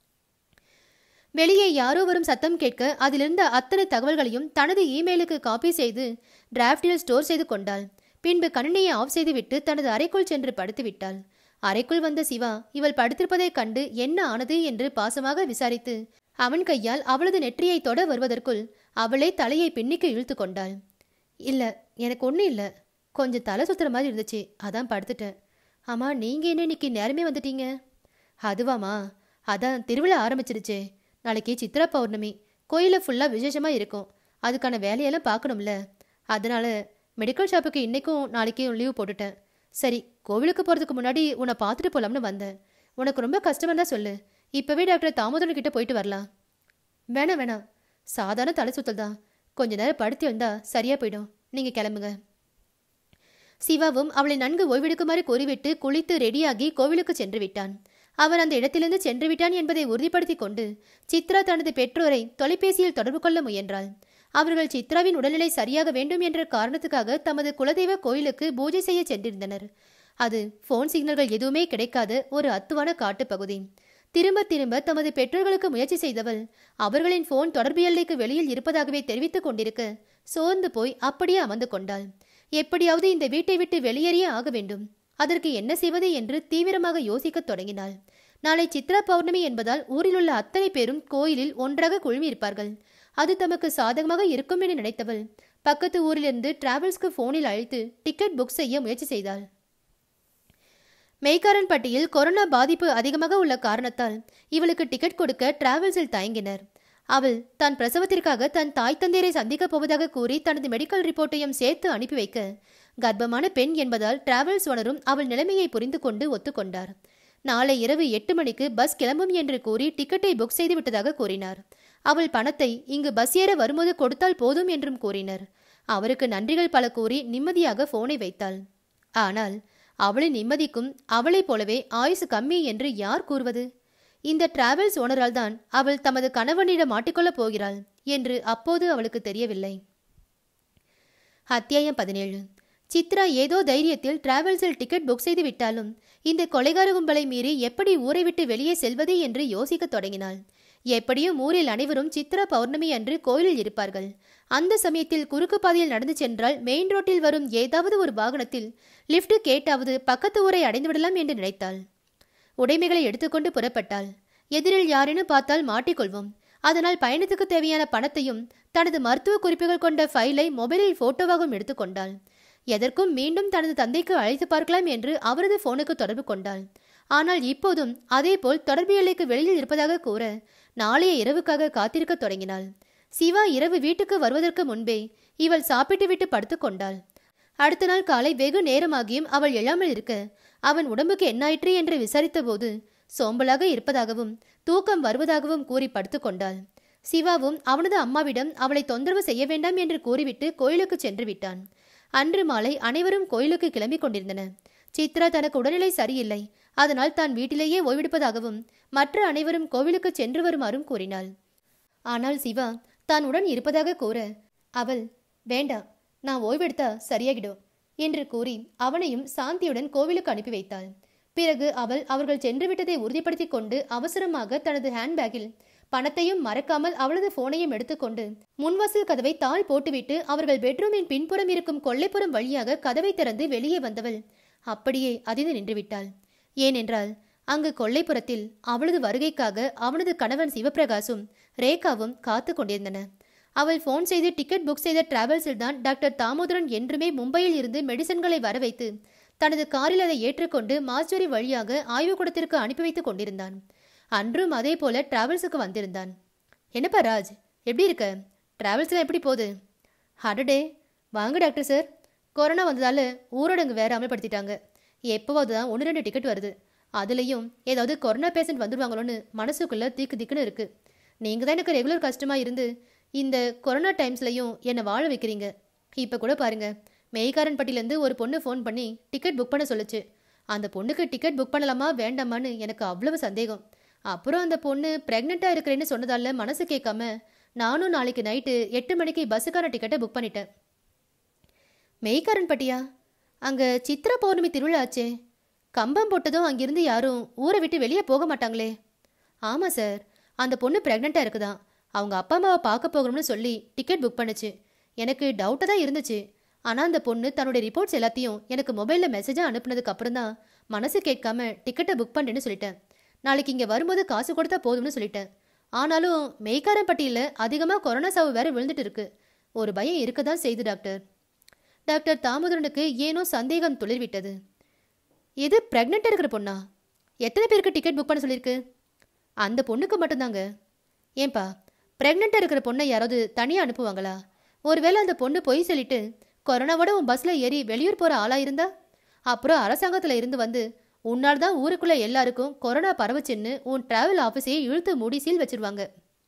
வெளியே யாரோ வரும் சத்தம் கேட்க அதிலிருந்த அத்தனை தகவல்களையும் தனது இமெயிலுக்கு காப்பி செய்து டிராஃப்டில் ஸ்டோர் செய்து கொண்டாள் பின்பு கணினியை ஆஃப் செய்துவிட்டு தனது அறைக்குள் சென்று படுத்து விட்டாள் அறைக்குள் வந்த சிவா இவள் படுத்திருப்பதைக் கண்டு என்ன ஆனது என்று பாசமாக விசாரித்து அவன் கையால் அவளது நெற்றியை தொட வருவதற்குள் அவளே தலையை பின்னிக்கு இழுத்து கொண்டாள் இல்ல எனக்கு ஒன்றும் இல்ல கொஞ்சம் தலை சுத்துற மாதிரி இருந்துச்சு அதான் படுத்துட்டேன் ஆமா நீங்க என்ன இன்னைக்கு நேரமே வந்துட்டீங்க அதுவாமா அதான் திருவிழா ஆரம்பிச்சிருச்சே நாளைக்கு சித்ரா பௌர்ணமி கோயிலில் ஃபுல்லாக விசேஷமாக இருக்கும் அதுக்கான வேலையெல்லாம் பார்க்கணும்ல அதனால மெடிக்கல் ஷாப்புக்கு இன்னைக்கும் நாளைக்கும் லீவ் போட்டுட்டேன் சரி கோவிலுக்கு போகிறதுக்கு முன்னாடி உன்னை பார்த்துட்டு போகலாம்னு வந்தேன் உனக்கு ரொம்ப கஷ்டமா தான் சொல்லு இப்போவே டாக்டர் தாமோதரன் கிட்ட போயிட்டு வரலாம் வேணாம் வேணாம் சாதாரண தலை சுத்தல் தான் கொஞ்ச நேரம் படுத்து எழுந்தா சரியா போயிடும் நீங்கள் கிளம்புங்க சிவாவும் அவளை நன்கு ஓய்வெடுக்குமாறு கூறிவிட்டு குளித்து ரெடியாகி கோவிலுக்கு சென்று விட்டான் அவன் அந்த இடத்திலிருந்து சென்று விட்டான் என்பதை உறுதிப்படுத்திக் கொண்டு சித்ரா தனது பெற்றோரை தொலைபேசியில் தொடர்பு கொள்ள முயன்றாள் அவர்கள் சித்ராவின் உடல்நிலை சரியாக வேண்டும் என்ற காரணத்துக்காக தமது குலதெய்வ கோயிலுக்கு பூஜை செய்ய சென்றிருந்தனர் அது போன் சிக்னல்கள் எதுவுமே கிடைக்காத ஒரு அத்துவான காட்டுப் பகுதி திரும்ப திரும்ப தமது பெற்றோர்களுக்கு முயற்சி செய்தவள் அவர்களின் போன் தொடர்பு எல்லைக்கு வெளியில் இருப்பதாகவே தெரிவித்துக் கொண்டிருக்க சோர்ந்து போய் அப்படியே அமர்ந்து கொண்டாள் எப்படியாவது இந்த வீட்டை விட்டு வெளியேறியே ஆக வேண்டும் அதற்கு என்ன செய்வது என்று தீவிரமாக யோசிக்கத் தொடங்கினாள் நாளை சித்ரா பௌர்ணமி என்பதால் ஊரிலுள்ள அத்தனை பேரும் கோயிலில் ஒன்றாக குழுமியிருப்பார்கள் அது தமக்கு சாதகமாக இருக்கும் என நினைத்தவள் பக்கத்து ஊரிலிருந்து டிராவல்ஸ்க்கு போனில் அழைத்து டிக்கெட் புக் செய்ய முயற்சி செய்தாள் மெய்க்காரன்பட்டியில் கொரோனா பாதிப்பு அதிகமாக உள்ள காரணத்தால் இவளுக்கு டிக்கெட் கொடுக்க டிராவல்ஸில் தயங்கினர் அவள் தான் பிரசவத்திற்காக தன் தாய் தந்தையரை சந்திக்கப் போவதாக கூறி தனது மெடிக்கல் ரிப்போர்ட்டையும் சேர்த்து அனுப்பி வைக்க கர்ப்பமான பெண் என்பதால் டிராவல்ஸ் ஓனரும் அவள் நிலைமையை புரிந்து கொண்டு ஒத்துக்கொண்டார் நாளை இரவு எட்டு மணிக்கு பஸ் கிளம்பும் என்று கூறி டிக்கெட்டை புக் செய்து விட்டதாக கூறினார் அவள் பணத்தை இங்கு பஸ் ஏற வரும்போது கொடுத்தால் போதும் என்றும் கூறினர் அவருக்கு நன்றிகள் பல கூறி நிம்மதியாக போனை வைத்தாள் ஆனால் அவளின் நிம்மதிக்கும் அவளைப் போலவே ஆயுசு கம்மி என்று யார் கூறுவது இந்த டிராவல்ஸ் ஓனரால் தான் அவள் தமது கணவனிடம் மாட்டிக்கொள்ளப் போகிறாள் என்று அப்போது அவளுக்கு தெரியவில்லை அத்தியாயம் பதினேழு சித்ரா ஏதோ தைரியத்தில் டிராவல்ஸில் டிக்கெட் புக் செய்து விட்டாலும் இந்த கொலைகார கும்பலை மீறி எப்படி ஊரை விட்டு வெளியே செல்வது என்று யோசிக்கத் தொடங்கினாள் எப்படியும் ஊரில் அனைவரும் சித்ரா பௌர்ணமி அன்று கோயிலில் இருப்பார்கள் அந்த சமயத்தில் குறுக்கு பாதையில் நடந்து சென்றால் மெயின் ரோட்டில் வரும் ஏதாவது ஒரு வாகனத்தில் லிஃப்ட் கேட்டாவது பக்கத்து ஊரை அடைந்து விடலாம் என்று நினைத்தாள் உடைமைகளை எடுத்துக்கொண்டு புறப்பட்டாள் எதிரில் யாரேனும் பார்த்தால் மாட்டிக்கொள்வோம் அதனால் பயணத்துக்கு தேவையான பணத்தையும் தனது மருத்துவ குறிப்புகள் கொண்ட ஃபைலை மொபைலில் போட்டோவாகவும் எடுத்துக்கொண்டாள் எதற்கும் மீண்டும் தனது தந்தைக்கு அழைத்து பார்க்கலாம் என்று அவரது போனுக்கு தொடர்பு கொண்டாள் ஆனால் இப்போதும் அதேபோல் தொடர்பு எல்லைக்கு வெளியில் இருப்பதாக கூற நாளைய இரவுக்காக காத்திருக்க தொடங்கினாள் சிவா இரவு வீட்டுக்கு வருவதற்கு முன்பே இவள் சாப்பிட்டுவிட்டு படுத்துக் கொண்டாள் அடுத்த நாள் காலை வெகு நேரமாகியும் அவள் எழாமல் இருக்க அவன் உடம்புக்கு என்னாயிற்று என்று விசாரித்தபோது சோம்பலாக இருப்பதாகவும் தூக்கம் வருவதாகவும் கூறி படுத்துக் கொண்டாள் சிவாவும் அவனது அம்மாவிடம் அவளை தொந்தரவு செய்ய வேண்டாம் என்று கூறிவிட்டு கோயிலுக்கு சென்று விட்டான் அன்று மாலை அனைவரும் கோயிலுக்கு கிளம்பிக் கொண்டிருந்தனர் சித்ரா தனக்கு உடல்நிலை சரியில்லை அதனால் தான் வீட்டிலேயே ஓய்வெடுப்பதாகவும் மற்ற அனைவரும் கோவிலுக்கு சென்று வருமாறும் கூறினாள் ஆனால் சிவா தான் உடன் இருப்பதாக கூற அவள் வேண்டாம் நான் ஓய்வெடுத்தா சரியாகிடும் என்று கூறி அவனையும் சாந்தியுடன் கோவிலுக்கு அனுப்பி வைத்தாள் பிறகு அவள் அவர்கள் சென்று விட்டதை உறுதிப்படுத்திக் கொண்டு அவசரமாக தனது ஹேண்ட்பேக்கில் பணத்தையும் மறக்காமல் அவளது போனையும் எடுத்துக்கொண்டு முன்வாசல் கதவை தாள் போட்டுவிட்டு அவர்கள் பெட்ரூமின் பின்புறம் இருக்கும் கொல்லைப்புறம் வழியாக கதவை திறந்து வெளியே வந்தவள் அப்படியே அதிர்ந்து நின்றுவிட்டாள் ஏனென்றால் அங்கு கொல்லைப்புறத்தில் அவளது வருகைக்காக அவனது கணவன் சிவபிரகாசும் ரேகாவும் காத்து கொண்டிருந்தன அவள் ஃபோன் செய்து டிக்கெட் புக் செய்த டிராவல்ஸில் தான் டாக்டர் தாமோதரன் என்றுமே மும்பையில் இருந்து மெடிசன்களை வரவைத்து தனது காரில் அதை ஏற்றுக்கொண்டு மாஸ்டரி வழியாக ஆய்வுக்கூடத்திற்கு அனுப்பி வைத்துக் கொண்டிருந்தான் அன்றும் அதே போல டிராவல்ஸுக்கு வந்திருந்தான் என்னப்பா ராஜ் எப்படி இருக்க டிராவல்ஸ்லாம் எப்படி போகுது அடடே வாங்க டாக்டர் சார் கொரோனா வந்ததால ஊரடங்கு வேற அமல்படுத்திட்டாங்க எப்போவாது தான் ஒன்று ரெண்டு டிக்கெட் வருது அதுலேயும் ஏதாவது கொரோனா பேஷண்ட் வந்துடுவாங்களோன்னு மனசுக்குள்ள திக்கு திக்குன்னு இருக்கு நீங்கள் தான் எனக்கு ரெகுலர் கஸ்டமாக இருந்து இந்த கொரோனா டைம்ஸ்லையும் என்னை வாழ வைக்கிறீங்க இப்போ கூட பாருங்க மெய்காரன் பட்டியிலேருந்து ஒரு பொண்ணு ஃபோன் பண்ணி டிக்கெட் புக் பண்ண சொல்லுச்சு அந்த பொண்ணுக்கு டிக்கெட் புக் பண்ணலாமா வேண்டாமான்னு எனக்கு அவ்வளவு சந்தேகம் அப்புறம் அந்த பொண்ணு ப்ரெக்னெண்ட்டாக இருக்கிறேன்னு சொன்னதால மனசு கேட்காம நானும் நாளைக்கு நைட்டு எட்டு மணிக்கு பஸ்ஸுக்கான டிக்கெட்டை புக் பண்ணிட்டேன் மெய்காரன் பட்டியா அங்கே சித்ரா பௌர்ணமி திருவிழா ஆச்சே கம்பம் போட்டதும் அங்கிருந்து யாரும் ஊரை விட்டு வெளியே போக மாட்டாங்களே ஆமாம் சார் அந்த பொண்ணு ப்ரெக்னெண்ட்டாக இருக்குதான் அவங்க அப்பா அம்மாவை பார்க்க போகணும்னு சொல்லி டிக்கெட் புக் பண்ணுச்சு எனக்கு டவுட்டாக தான் இருந்துச்சு ஆனால் அந்த பொண்ணு தன்னுடைய ரிப்போர்ட்ஸ் எல்லாத்தையும் எனக்கு மொபைலில் மெசேஜாக அனுப்புனதுக்கு அப்புறம் தான் மனசு கேட்காம டிக்கெட்டை புக் பண்ணுறேன்னு சொல்லிட்டேன் நாளைக்கு இங்கே வரும்போது காசு கொடுத்தா போதும்னு சொல்லிட்டேன் ஆனாலும் மெய்க்காரன் பட்டியலில் அதிகமாக கொரோனா சாவு வேற விழுந்துட்டு இருக்கு ஒரு பயம் இருக்க தான் செய்து டாக்டர் டாக்டர் தாமோதரனுக்கு ஏனோ சந்தேகம் துளிர்விட்டது எது ப்ரெக்னெண்ட்டாக இருக்கிற பொண்ணா எத்தனை பேருக்கு டிக்கெட் புக் பண்ண சொல்லியிருக்கு அந்த பொண்ணுக்கு மட்டும்தாங்க ஏன்பா ப்ரெக்னெண்ட்டாக இருக்கிற பொண்ணை யாராவது தனியாக அனுப்புவாங்களா ஒருவேளை அந்த பொண்ணு பொய் சொல்லிட்டு கொரோனாவோட உன் பஸ்ஸில் ஏறி வெளியூர் போகிற ஆளாக இருந்தா அப்புறம் அரசாங்கத்தில் இருந்து வந்து உன்னால் தான் ஊருக்குள்ளே எல்லாருக்கும் கொரோனா பரவச்சுன்னு உன் டிராவல் ஆஃபீஸையே இழுத்து மூடி சீல் வச்சிருவாங்க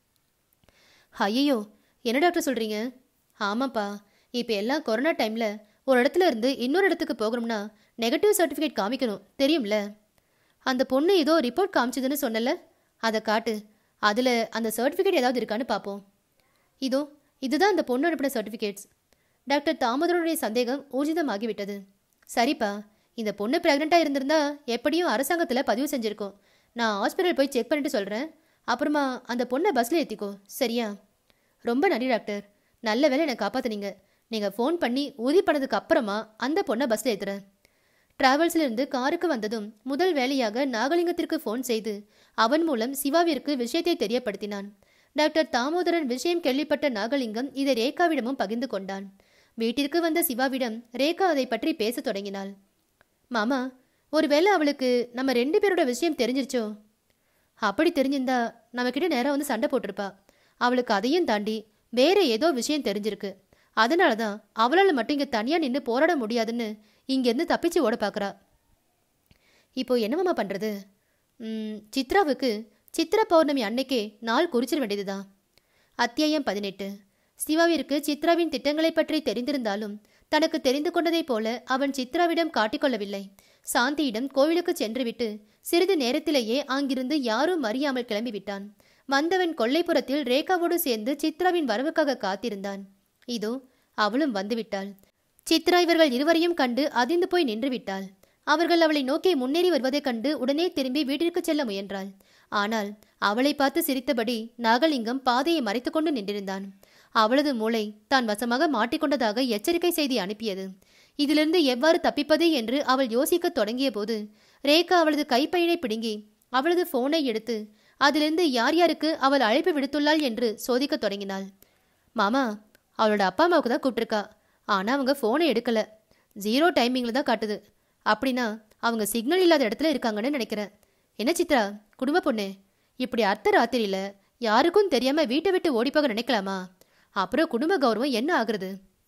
ஐயோ என்ன டாக்டர் சொல்கிறீங்க ஆமாப்பா இப்போ எல்லாம் கொரோனா டைமில் ஒரு இடத்துல இருந்து இன்னொரு இடத்துக்கு போகணும்னா நெகட்டிவ் சர்டிஃபிகேட் காமிக்கணும் தெரியும்ல அந்த பொண்ணு ஏதோ ரிப்போர்ட் காமிச்சதுன்னு சொன்னல அதை காட்டு அதில் அந்த சர்டிஃபிகேட் ஏதாவது இருக்கான்னு பார்ப்போம் இதோ இதுதான் அந்த பொண்ணு அனுப்பின சர்டிஃபிகேட்ஸ் டாக்டர் தாமோதரனுடைய சந்தேகம் ஊர்ஜிதமாகிவிட்டது சரிப்பா இந்த பொண்ணு ப்ரெக்னெண்ட்டாக இருந்திருந்தா எப்படியும் அரசாங்கத்தில் பதிவு செஞ்சுருக்கோம் நான் ஹாஸ்பிட்டல் போய் செக் பண்ணிட்டு சொல்கிறேன் அப்புறமா அந்த பொண்ணை பஸ்ஸில் ஏற்றிக்கோ சரியா ரொம்ப நன்றி டாக்டர் நல்ல வேலை என்னை காப்பாத்துனீங்க நீங்கள் ஃபோன் பண்ணி உறுதி பண்ணதுக்கு அப்புறமா அந்த பொண்ணை பஸ்ஸில் ஏற்றுறேன் டிராவல்ஸ்ல இருந்து காருக்கு வந்ததும் முதல் வேலையாக நாகலிங்கத்திற்கு ஃபோன் செய்து அவன் மூலம் சிவாவிற்கு விஷயத்தை தெரியப்படுத்தினான் டாக்டர் தாமோதரன் விஷயம் கேள்விப்பட்ட நாகலிங்கம் இதை ரேகாவிடமும் பகிர்ந்து கொண்டான் வீட்டிற்கு வந்த சிவாவிடம் ரேகா அதை பற்றி பேசத் தொடங்கினாள் மாமா ஒருவேளை அவளுக்கு நம்ம ரெண்டு பேரோட விஷயம் தெரிஞ்சிருச்சோ அப்படி தெரிஞ்சிருந்தா நம்மக்கிட்ட நேரம் வந்து சண்டை போட்டிருப்பா அவளுக்கு அதையும் தாண்டி வேற ஏதோ விஷயம் தெரிஞ்சிருக்கு அதனால தான் அவளால் மட்டும் இங்கே தனியாக நின்று போராட முடியாதுன்னு இங்கேருந்து தப்பிச்சு ஓட பார்க்குறா இப்போ என்னமாம்மா பண்ணுறது சித்ராவுக்கு சித்ரா பௌர்ணமி அன்னைக்கே நாள் குறிச்சிட வேண்டியதுதான் அத்தியாயம் பதினெட்டு சிவாவிற்கு சித்ராவின் திட்டங்களை பற்றி தெரிந்திருந்தாலும் தனக்கு தெரிந்து கொண்டதைப் போல அவன் சித்ராவிடம் காட்டிக்கொள்ளவில்லை சாந்தியிடம் கோவிலுக்கு சென்றுவிட்டு சிறிது நேரத்திலேயே அங்கிருந்து யாரும் அறியாமல் கிளம்பிவிட்டான் வந்தவன் கொல்லைப்புறத்தில் ரேகாவோடு சேர்ந்து சித்ராவின் வரவுக்காக காத்திருந்தான் இதோ அவளும் வந்துவிட்டாள் சித்ரா இவர்கள் இருவரையும் கண்டு அதிர்ந்து போய் நின்று விட்டாள் அவர்கள் அவளை நோக்கி முன்னேறி வருவதைக் கண்டு உடனே திரும்பி வீட்டிற்கு செல்ல முயன்றாள் ஆனால் அவளை பார்த்து சிரித்தபடி நாகலிங்கம் பாதையை மறைத்துக்கொண்டு நின்றிருந்தான் அவளது மூளை தான் வசமாக மாட்டிக்கொண்டதாக எச்சரிக்கை செய்தி அனுப்பியது இதிலிருந்து எவ்வாறு தப்பிப்பது என்று அவள் யோசிக்கத் தொடங்கிய போது ரேகா அவளது கைப்பையினை பிடுங்கி அவளது போனை எடுத்து அதிலிருந்து யார் யாருக்கு அவள் அழைப்பு விடுத்துள்ளாள் என்று சோதிக்கத் தொடங்கினாள் மாமா அவளோட அப்பா அம்மாவுக்கு தான் கூப்பிட்டுருக்கா ஆனால் அவங்க ஃபோனை எடுக்கல ஜீரோ டைமிங்கில் தான் காட்டுது அப்படின்னா அவங்க சிக்னல் இல்லாத இடத்துல இருக்காங்கன்னு நினைக்கிறேன் என்ன சித்ரா குடும்ப பொண்ணு இப்படி அர்த்த ராத்திரியில யாருக்கும் தெரியாம வீட்டை விட்டு ஓடிப்போக நினைக்கலாமா அப்புறம் குடும்ப கௌரவம் என்ன ஆகுறது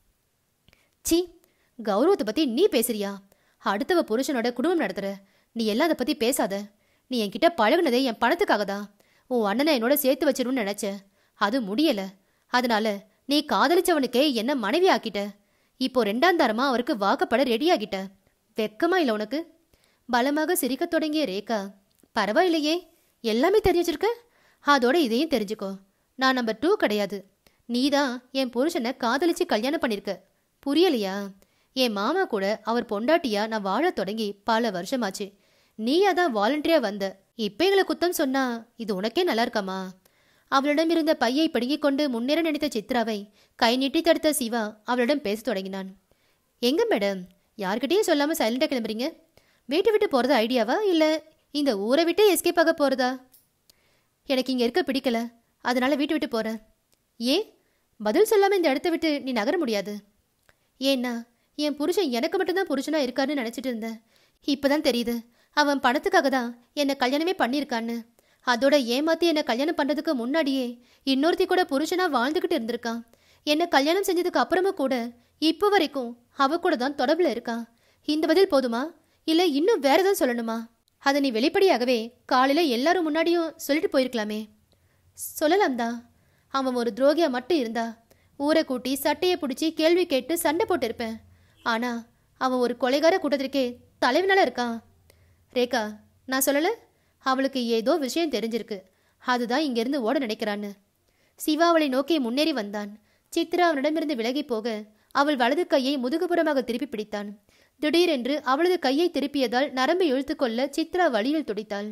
சி கௌரவத்தை பத்தி நீ பேசுறியா அடுத்தவ புருஷனோட குடும்பம் நடத்துற நீ எல்லாம் அதை பத்தி பேசாத நீ என்கிட்ட பழகுனதே என் பணத்துக்காக தான் உன் அண்ணனை என்னோட சேர்த்து வச்சிருன்னு நினைச்ச அது முடியல அதனால நீ காதலிச்சவனுக்கே என்ன மனைவி ஆக்கிட்ட இப்போ ரெண்டாம் தரமா அவருக்கு வாக்கப்பட ரெடி ஆகிட்ட வெக்கமா இல்ல உனக்கு பலமாக சிரிக்கத் தொடங்கிய ரேகா பரவாயில்லையே எல்லாமே தெரிஞ்சு வச்சிருக்க அதோட இதையும் தெரிஞ்சுக்கோ நான் நம்பர் டூ கிடையாது நீதான் என் புருஷனை காதலிச்சு கல்யாணம் பண்ணிருக்க புரியலையா என் மாமா கூட அவர் பொண்டாட்டியா நான் வாழத் தொடங்கி பல வருஷமாச்சு நீயா தான் வாலண்டியரா வந்த இப்ப எங்களை குத்தம் சொன்னா இது உனக்கே நல்லா இருக்காமா அவளிடம் இருந்த பையை பிடுங்கிக் கொண்டு முன்னேற நினைத்த சித்ராவை கை நீட்டி தடுத்த சிவா அவளிடம் பேசத் தொடங்கினான் எங்க மேடம் யார்கிட்டயும் சொல்லாம சைலண்டா கிளம்புறீங்க வீட்டை விட்டு போறது ஐடியாவா இல்ல இந்த ஊரை விட்டு எஸ்கேப் ஆக போறதா எனக்கு இங்க இருக்க பிடிக்கல அதனால வீட்டை விட்டு போறேன் ஏன் பதில் சொல்லாம இந்த இடத்த விட்டு நீ நகர முடியாது ஏன்னா என் புருஷன் எனக்கு மட்டும்தான் புருஷனா இருக்காருன்னு நினைச்சிட்டு இருந்தேன் இப்பதான் தெரியுது அவன் பணத்துக்காக தான் என்னை கல்யாணமே பண்ணியிருக்கான்னு அதோட ஏமாத்தி என்னை கல்யாணம் பண்றதுக்கு முன்னாடியே இன்னொருத்தி கூட புருஷனா வாழ்ந்துகிட்டு இருந்திருக்கான் என்னை கல்யாணம் செஞ்சதுக்கு அப்புறமா கூட இப்போ வரைக்கும் அவ கூட தான் தொடர்புல இருக்கான் இந்த பதில் போதுமா இல்ல இன்னும் வேற ஏதாவது சொல்லணுமா அதை நீ வெளிப்படையாகவே காலையில எல்லாரும் முன்னாடியும் சொல்லிட்டு போயிருக்கலாமே சொல்லலாம் தான் அவன் ஒரு துரோகியா மட்டும் இருந்தா ஊரை கூட்டி சட்டையை பிடிச்சி கேள்வி கேட்டு சண்டை போட்டிருப்பேன் ஆனா அவன் ஒரு கொலைகார கூட்டத்திற்கே தலைவனால இருக்கான் ரேகா நான் சொல்லல அவளுக்கு ஏதோ விஷயம் தெரிஞ்சிருக்கு அதுதான் இங்கிருந்து ஓட நினைக்கிறான்னு சிவா அவளை நோக்கி முன்னேறி வந்தான் சித்ரா அவனிடமிருந்து விலகி போக அவள் வலது கையை முதுகுப்புறமாக திருப்பி பிடித்தான் திடீரென்று அவளது கையை திருப்பியதால் நரம்பை இழுத்துக்கொள்ள சித்ரா வழியில் துடித்தாள்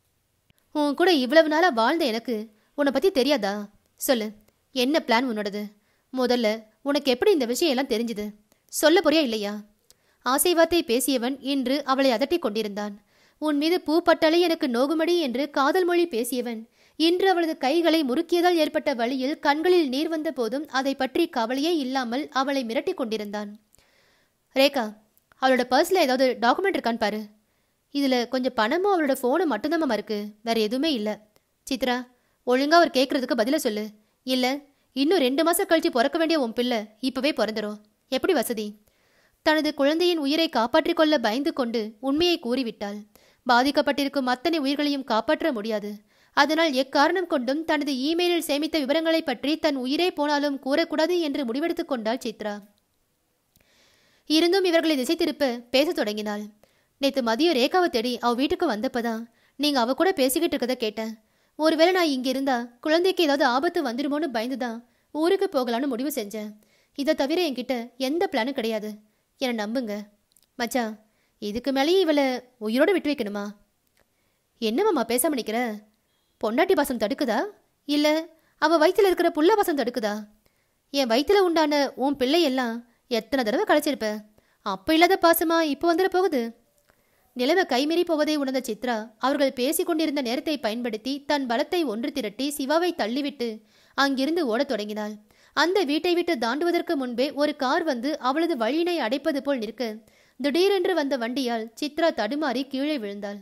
உன் கூட இவ்வளவு நாளா வாழ்ந்த எனக்கு உன்னை பத்தி தெரியாதா சொல்லு என்ன பிளான் உன்னோடது முதல்ல உனக்கு எப்படி இந்த விஷயம் எல்லாம் தெரிஞ்சுது சொல்ல போறியா இல்லையா ஆசை வார்த்தை பேசியவன் இன்று அவளை அதட்டிக் கொண்டிருந்தான் உன் மீது பூ பட்டாலே எனக்கு நோகுமடி என்று காதல் மொழி பேசியவன் இன்று அவளது கைகளை முறுக்கியதால் ஏற்பட்ட வழியில் கண்களில் நீர் வந்த போதும் அதை பற்றி கவலையே இல்லாமல் அவளை மிரட்டிக் கொண்டிருந்தான் ரேகா அவளோட பர்ஸ்ல ஏதாவது டாக்குமெண்ட் இருக்கான்னு பாரு இதுல கொஞ்சம் பணமும் அவளோட ஃபோனும் மட்டும்தான் இருக்கு வேற எதுவுமே இல்ல சித்ரா ஒழுங்கா அவர் கேட்கறதுக்கு பதில சொல்லு இல்ல இன்னும் ரெண்டு மாசம் கழிச்சு பிறக்க வேண்டிய உன் பிள்ளை இப்பவே பிறந்துரும் எப்படி வசதி தனது குழந்தையின் உயிரை காப்பாற்றிக் கொள்ள பயந்து கொண்டு உண்மையை கூறிவிட்டாள் பாதிக்கப்பட்டிருக்கும் அத்தனை உயிர்களையும் காப்பாற்ற முடியாது அதனால் எக்காரணம் கொண்டும் தனது இமெயிலில் சேமித்த விவரங்களை பற்றி தன் உயிரே போனாலும் கூறக்கூடாது என்று முடிவெடுத்துக் கொண்டாள் சித்ரா இருந்தும் இவர்களை திசை திருப்ப பேசத் தொடங்கினாள் நேத்து மதியம் ரேகாவை தேடி அவ வீட்டுக்கு வந்தப்பதான் நீங்க அவ கூட பேசிக்கிட்டு இருக்கத கேட்டேன் ஒருவேளை நான் இங்க இருந்தா குழந்தைக்கு ஏதாவது ஆபத்து வந்துடுமோன்னு பயந்துதான் ஊருக்கு போகலான்னு முடிவு செஞ்சேன் இதை தவிர என்கிட்ட எந்த பிளானும் கிடையாது என்னை நம்புங்க மச்சான் இதுக்கு மேலேயே இவளை உயிரோட விட்டு வைக்கணுமா என்னமாம்மா பேசாம நிக்கிற பொண்டாட்டி பாசம் தடுக்குதா இல்ல அவ வயித்துல இருக்கிற புள்ள பாசம் தடுக்குதா என் வயித்துல உண்டான உன் பிள்ளை எல்லாம் எத்தனை தடவை களைச்சிருப்ப அப்ப இல்லாத பாசமா இப்போ வந்துட போகுது நிலைமை கைமீறி போவதை உணர்ந்த சித்ரா அவர்கள் பேசிக் கொண்டிருந்த நேரத்தை பயன்படுத்தி தன் பலத்தை ஒன்று திரட்டி சிவாவை தள்ளிவிட்டு அங்கிருந்து ஓடத் தொடங்கினாள் அந்த வீட்டை விட்டு தாண்டுவதற்கு முன்பே ஒரு கார் வந்து அவளது வழியினை அடைப்பது போல் நிற்க திடீரென்று வந்த வண்டியால் சித்ரா தடுமாறி கீழே விழுந்தாள்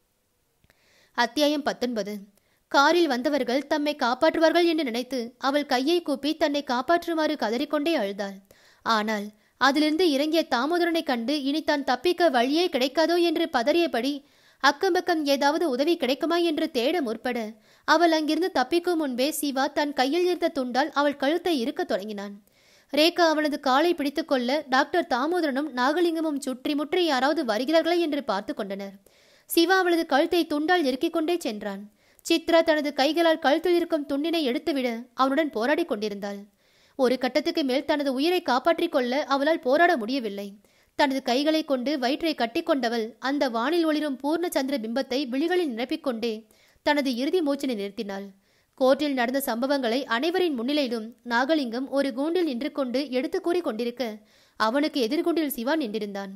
அத்தியாயம் பத்தொன்பது காரில் வந்தவர்கள் தம்மை காப்பாற்றுவார்கள் என்று நினைத்து அவள் கையை கூப்பி தன்னை காப்பாற்றுமாறு கதறிக்கொண்டே அழுதாள் ஆனால் அதிலிருந்து இறங்கிய தாமோதரனை கண்டு இனி தான் தப்பிக்க வழியே கிடைக்காதோ என்று பதறியபடி அக்கம்பக்கம் ஏதாவது உதவி கிடைக்குமா என்று தேட முற்பட அவள் அங்கிருந்து தப்பிக்கும் முன்பே சிவா தன் கையில் இருந்த துண்டால் அவள் கழுத்தை இறுக்கத் தொடங்கினான் ரேகா அவனது காலை பிடித்துக்கொள்ள டாக்டர் தாமோதரனும் நாகலிங்கமும் சுற்றி முற்றி யாராவது வருகிறார்களா என்று பார்த்து கொண்டனர் சிவா அவளது கழுத்தை துண்டால் இறுக்கிக் கொண்டே சென்றான் சித்ரா தனது கைகளால் கழுத்தில் இருக்கும் துண்டினை எடுத்துவிட அவனுடன் போராடிக் கொண்டிருந்தாள் ஒரு கட்டத்துக்கு மேல் தனது உயிரை காப்பாற்றிக் கொள்ள அவளால் போராட முடியவில்லை தனது கைகளை கொண்டு வயிற்றை கட்டிக்கொண்டவள் அந்த வானில் ஒளிரும் பூர்ண சந்திர பிம்பத்தை விழிகளில் நிரப்பிக்கொண்டே தனது இறுதி மூச்சினை நிறுத்தினாள் கோர்ட்டில் நடந்த சம்பவங்களை அனைவரின் முன்னிலையிலும் நாகலிங்கம் ஒரு கூண்டில் நின்று கொண்டு எடுத்து கூறிக் கொண்டிருக்க அவனுக்கு எதிர்கூண்டில் சிவா நின்றிருந்தான்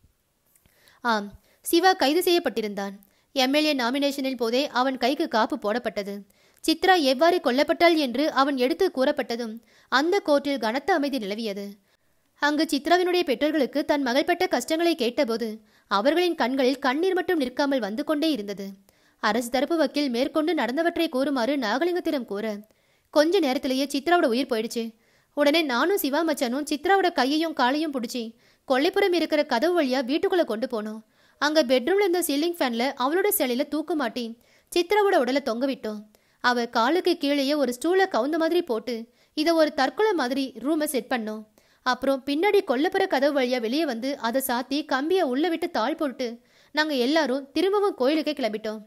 ஆம் சிவா கைது செய்யப்பட்டிருந்தான் எம்எல்ஏ நாமினேஷனில் போதே அவன் கைக்கு காப்பு போடப்பட்டது சித்ரா எவ்வாறு கொல்லப்பட்டாள் என்று அவன் எடுத்து கூறப்பட்டதும் அந்த கோர்ட்டில் கனத்த அமைதி நிலவியது அங்கு சித்ராவினுடைய பெற்றோர்களுக்கு தன் மகள் பட்ட கஷ்டங்களை கேட்டபோது அவர்களின் கண்களில் கண்ணீர் மட்டும் நிற்காமல் வந்து கொண்டே இருந்தது அரசு தரப்பு வக்கீல் மேற்கொண்டு நடந்தவற்றை கூறுமாறு நாகலிங்கத்திடம் கூற கொஞ்ச நேரத்திலேயே சித்ராவோட உயிர் போயிடுச்சு உடனே நானும் சிவா மச்சானும் சித்ராவோட கையையும் காலையும் பிடிச்சி கொல்லைப்புறம் இருக்கிற கதவு வழியா வீட்டுக்குள்ள கொண்டு போனோம் அங்க பெட்ரூம்ல இருந்த சீலிங் ஃபேன்ல அவளோட சிலையில தூக்கு மாட்டி சித்ராவோட உடலை தொங்க விட்டோம் அவ காலுக்கு கீழேயே ஒரு ஸ்டூலை கவுந்த மாதிரி போட்டு இதை ஒரு தற்கொலை மாதிரி ரூமை செட் பண்ணோம் அப்புறம் பின்னாடி கொல்லப்புற கதவு வழியா வெளியே வந்து அதை சாத்தி கம்பியை உள்ள விட்டு தாழ் போட்டு நாங்க எல்லாரும் திரும்பவும் கோயிலுக்கே கிளம்பிட்டோம்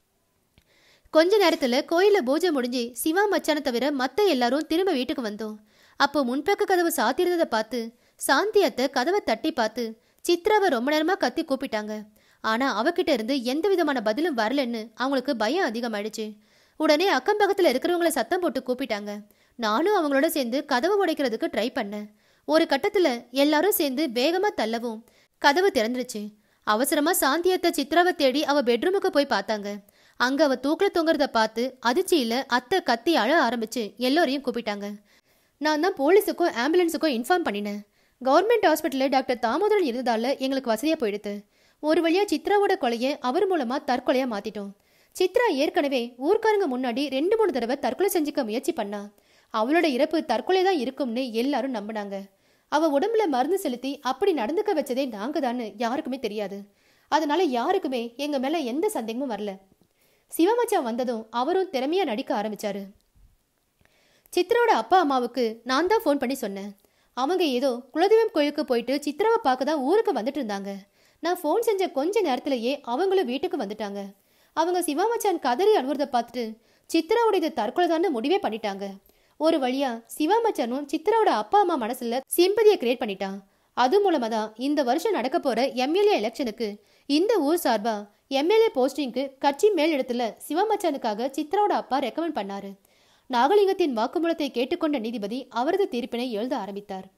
கொஞ்ச நேரத்துல கோயில பூஜை முடிஞ்சு சிவா மச்சானை தவிர மத்த எல்லாரும் திரும்ப வீட்டுக்கு வந்தோம் அப்போ முன்பக்க கதவு சாத்தியிருந்ததை பார்த்து சாந்தி அத்தை கதவை தட்டி பார்த்து சித்ராவை ரொம்ப நேரமா கத்தி கூப்பிட்டாங்க ஆனா அவகிட்ட இருந்து எந்த விதமான பதிலும் வரலன்னு அவங்களுக்கு பயம் அதிகமாயிடுச்சு உடனே அக்கம் பக்கத்துல இருக்கிறவங்கள சத்தம் போட்டு கூப்பிட்டாங்க நானும் அவங்களோட சேர்ந்து கதவை உடைக்கிறதுக்கு ட்ரை பண்ணேன் ஒரு கட்டத்துல எல்லாரும் சேர்ந்து வேகமா தள்ளவும் கதவு திறந்துருச்சு அவசரமா சாந்தியத்தை சித்ராவை தேடி அவ பெட்ரூமுக்கு போய் பார்த்தாங்க அங்க அவ தூக்கில தொங்குறத பார்த்து அதிர்ச்சியில அத்தை கத்தி அழ ஆரம்பிச்சு எல்லோரையும் கூப்பிட்டாங்க நான் தான் போலீஸுக்கும் ஆம்புலன்ஸுக்கும் இன்ஃபார்ம் பண்ணினேன் கவர்மெண்ட் ஹாஸ்பிட்டலில் டாக்டர் தாமோதரன் இருந்ததால எங்களுக்கு வசதியாக போயிடுது ஒரு வழியா சித்ராவோட கொலையை அவர் மூலமா தற்கொலையா மாத்திட்டோம் சித்ரா ஏற்கனவே ஊர்க்காரங்க முன்னாடி ரெண்டு மூணு தடவை தற்கொலை செஞ்சுக்க முயற்சி பண்ணா அவளோட இறப்பு தற்கொலை தான் இருக்கும்னு எல்லாரும் நம்பினாங்க அவ உடம்புல மருந்து செலுத்தி அப்படி நடந்துக்க வச்சதே நாங்க தான்னு யாருக்குமே தெரியாது அதனால யாருக்குமே எங்க மேல எந்த சந்தேகமும் வரல சிவமச்சான் வந்ததும் அவரும் திறமையா நடிக்க ஆரம்பிச்சாரு சித்ராவோட அப்பா அம்மாவுக்கு நான் தான் ஃபோன் பண்ணி சொன்னேன் அவங்க ஏதோ குலதெய்வம் கோயிலுக்கு போயிட்டு சித்ராவை பார்க்க தான் ஊருக்கு வந்துட்டு இருந்தாங்க நான் ஃபோன் செஞ்ச கொஞ்ச நேரத்திலேயே அவங்களும் வீட்டுக்கு வந்துட்டாங்க அவங்க சிவா மச்சான் கதறி அழுவுறத பார்த்துட்டு சித்ராவுடைய தற்கொலை தான் முடிவே பண்ணிட்டாங்க ஒரு வழியா சிவா மச்சானும் சித்ராவோட அப்பா அம்மா மனசுல சிம்பதியை கிரியேட் பண்ணிட்டான் அது மூலமா தான் இந்த வருஷம் நடக்க போற எம்எல்ஏ எலெக்ஷனுக்கு இந்த ஊர் சார்பா எம்எல்ஏ போஸ்டிங்க்கு கட்சி மேலிடத்துல சிவா மச்சானுக்காக சித்ராவோட அப்பா ரெக்கமெண்ட் பண்ணாரு நாகலிங்கத்தின் வாக்குமூலத்தை கேட்டுக்கொண்ட நீதிபதி அவரது தீர்ப்பினை எழுத ஆரம்பித்தார்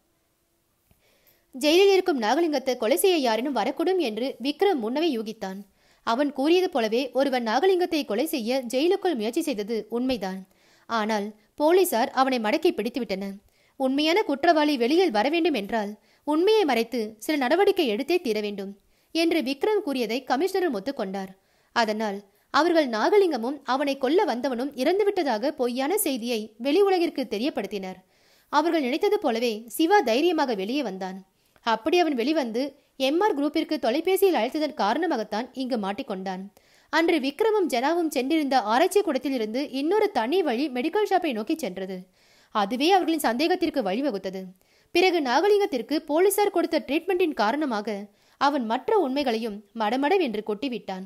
ஜெயிலில் இருக்கும் நாகலிங்கத்தை கொலை செய்ய யாரேனும் வரக்கூடும் என்று விக்ரம் முன்னவே யூகித்தான் அவன் கூறியது போலவே ஒருவன் நாகலிங்கத்தை கொலை செய்ய ஜெயிலுக்குள் முயற்சி செய்தது உண்மைதான் ஆனால் போலீசார் அவனை மடக்கி பிடித்துவிட்டனர் உண்மையான குற்றவாளி வெளியில் வர வேண்டும் என்றால் உண்மையை மறைத்து சில நடவடிக்கை எடுத்தே தீர வேண்டும் என்று விக்ரம் கூறியதை கமிஷனரும் ஒத்துக்கொண்டார் அதனால் அவர்கள் நாகலிங்கமும் அவனை கொல்ல வந்தவனும் இறந்துவிட்டதாக பொய்யான செய்தியை வெளி உலகிற்கு தெரியப்படுத்தினர் அவர்கள் நினைத்தது போலவே சிவா தைரியமாக வெளியே வந்தான் அப்படி அவன் வெளிவந்து எம்ஆர் குரூப்பிற்கு தொலைபேசியில் அழைத்ததன் காரணமாகத்தான் இங்கு மாட்டிக்கொண்டான் அன்று விக்ரமும் ஜனாவும் சென்றிருந்த ஆராய்ச்சி கூடத்தில் இருந்து இன்னொரு தனி வழி மெடிக்கல் ஷாப்பை நோக்கி சென்றது அதுவே அவர்களின் சந்தேகத்திற்கு வழிவகுத்தது பிறகு நாகலிங்கத்திற்கு போலீசார் கொடுத்த ட்ரீட்மெண்டின் காரணமாக அவன் மற்ற உண்மைகளையும் மடமடவென்று கொட்டிவிட்டான்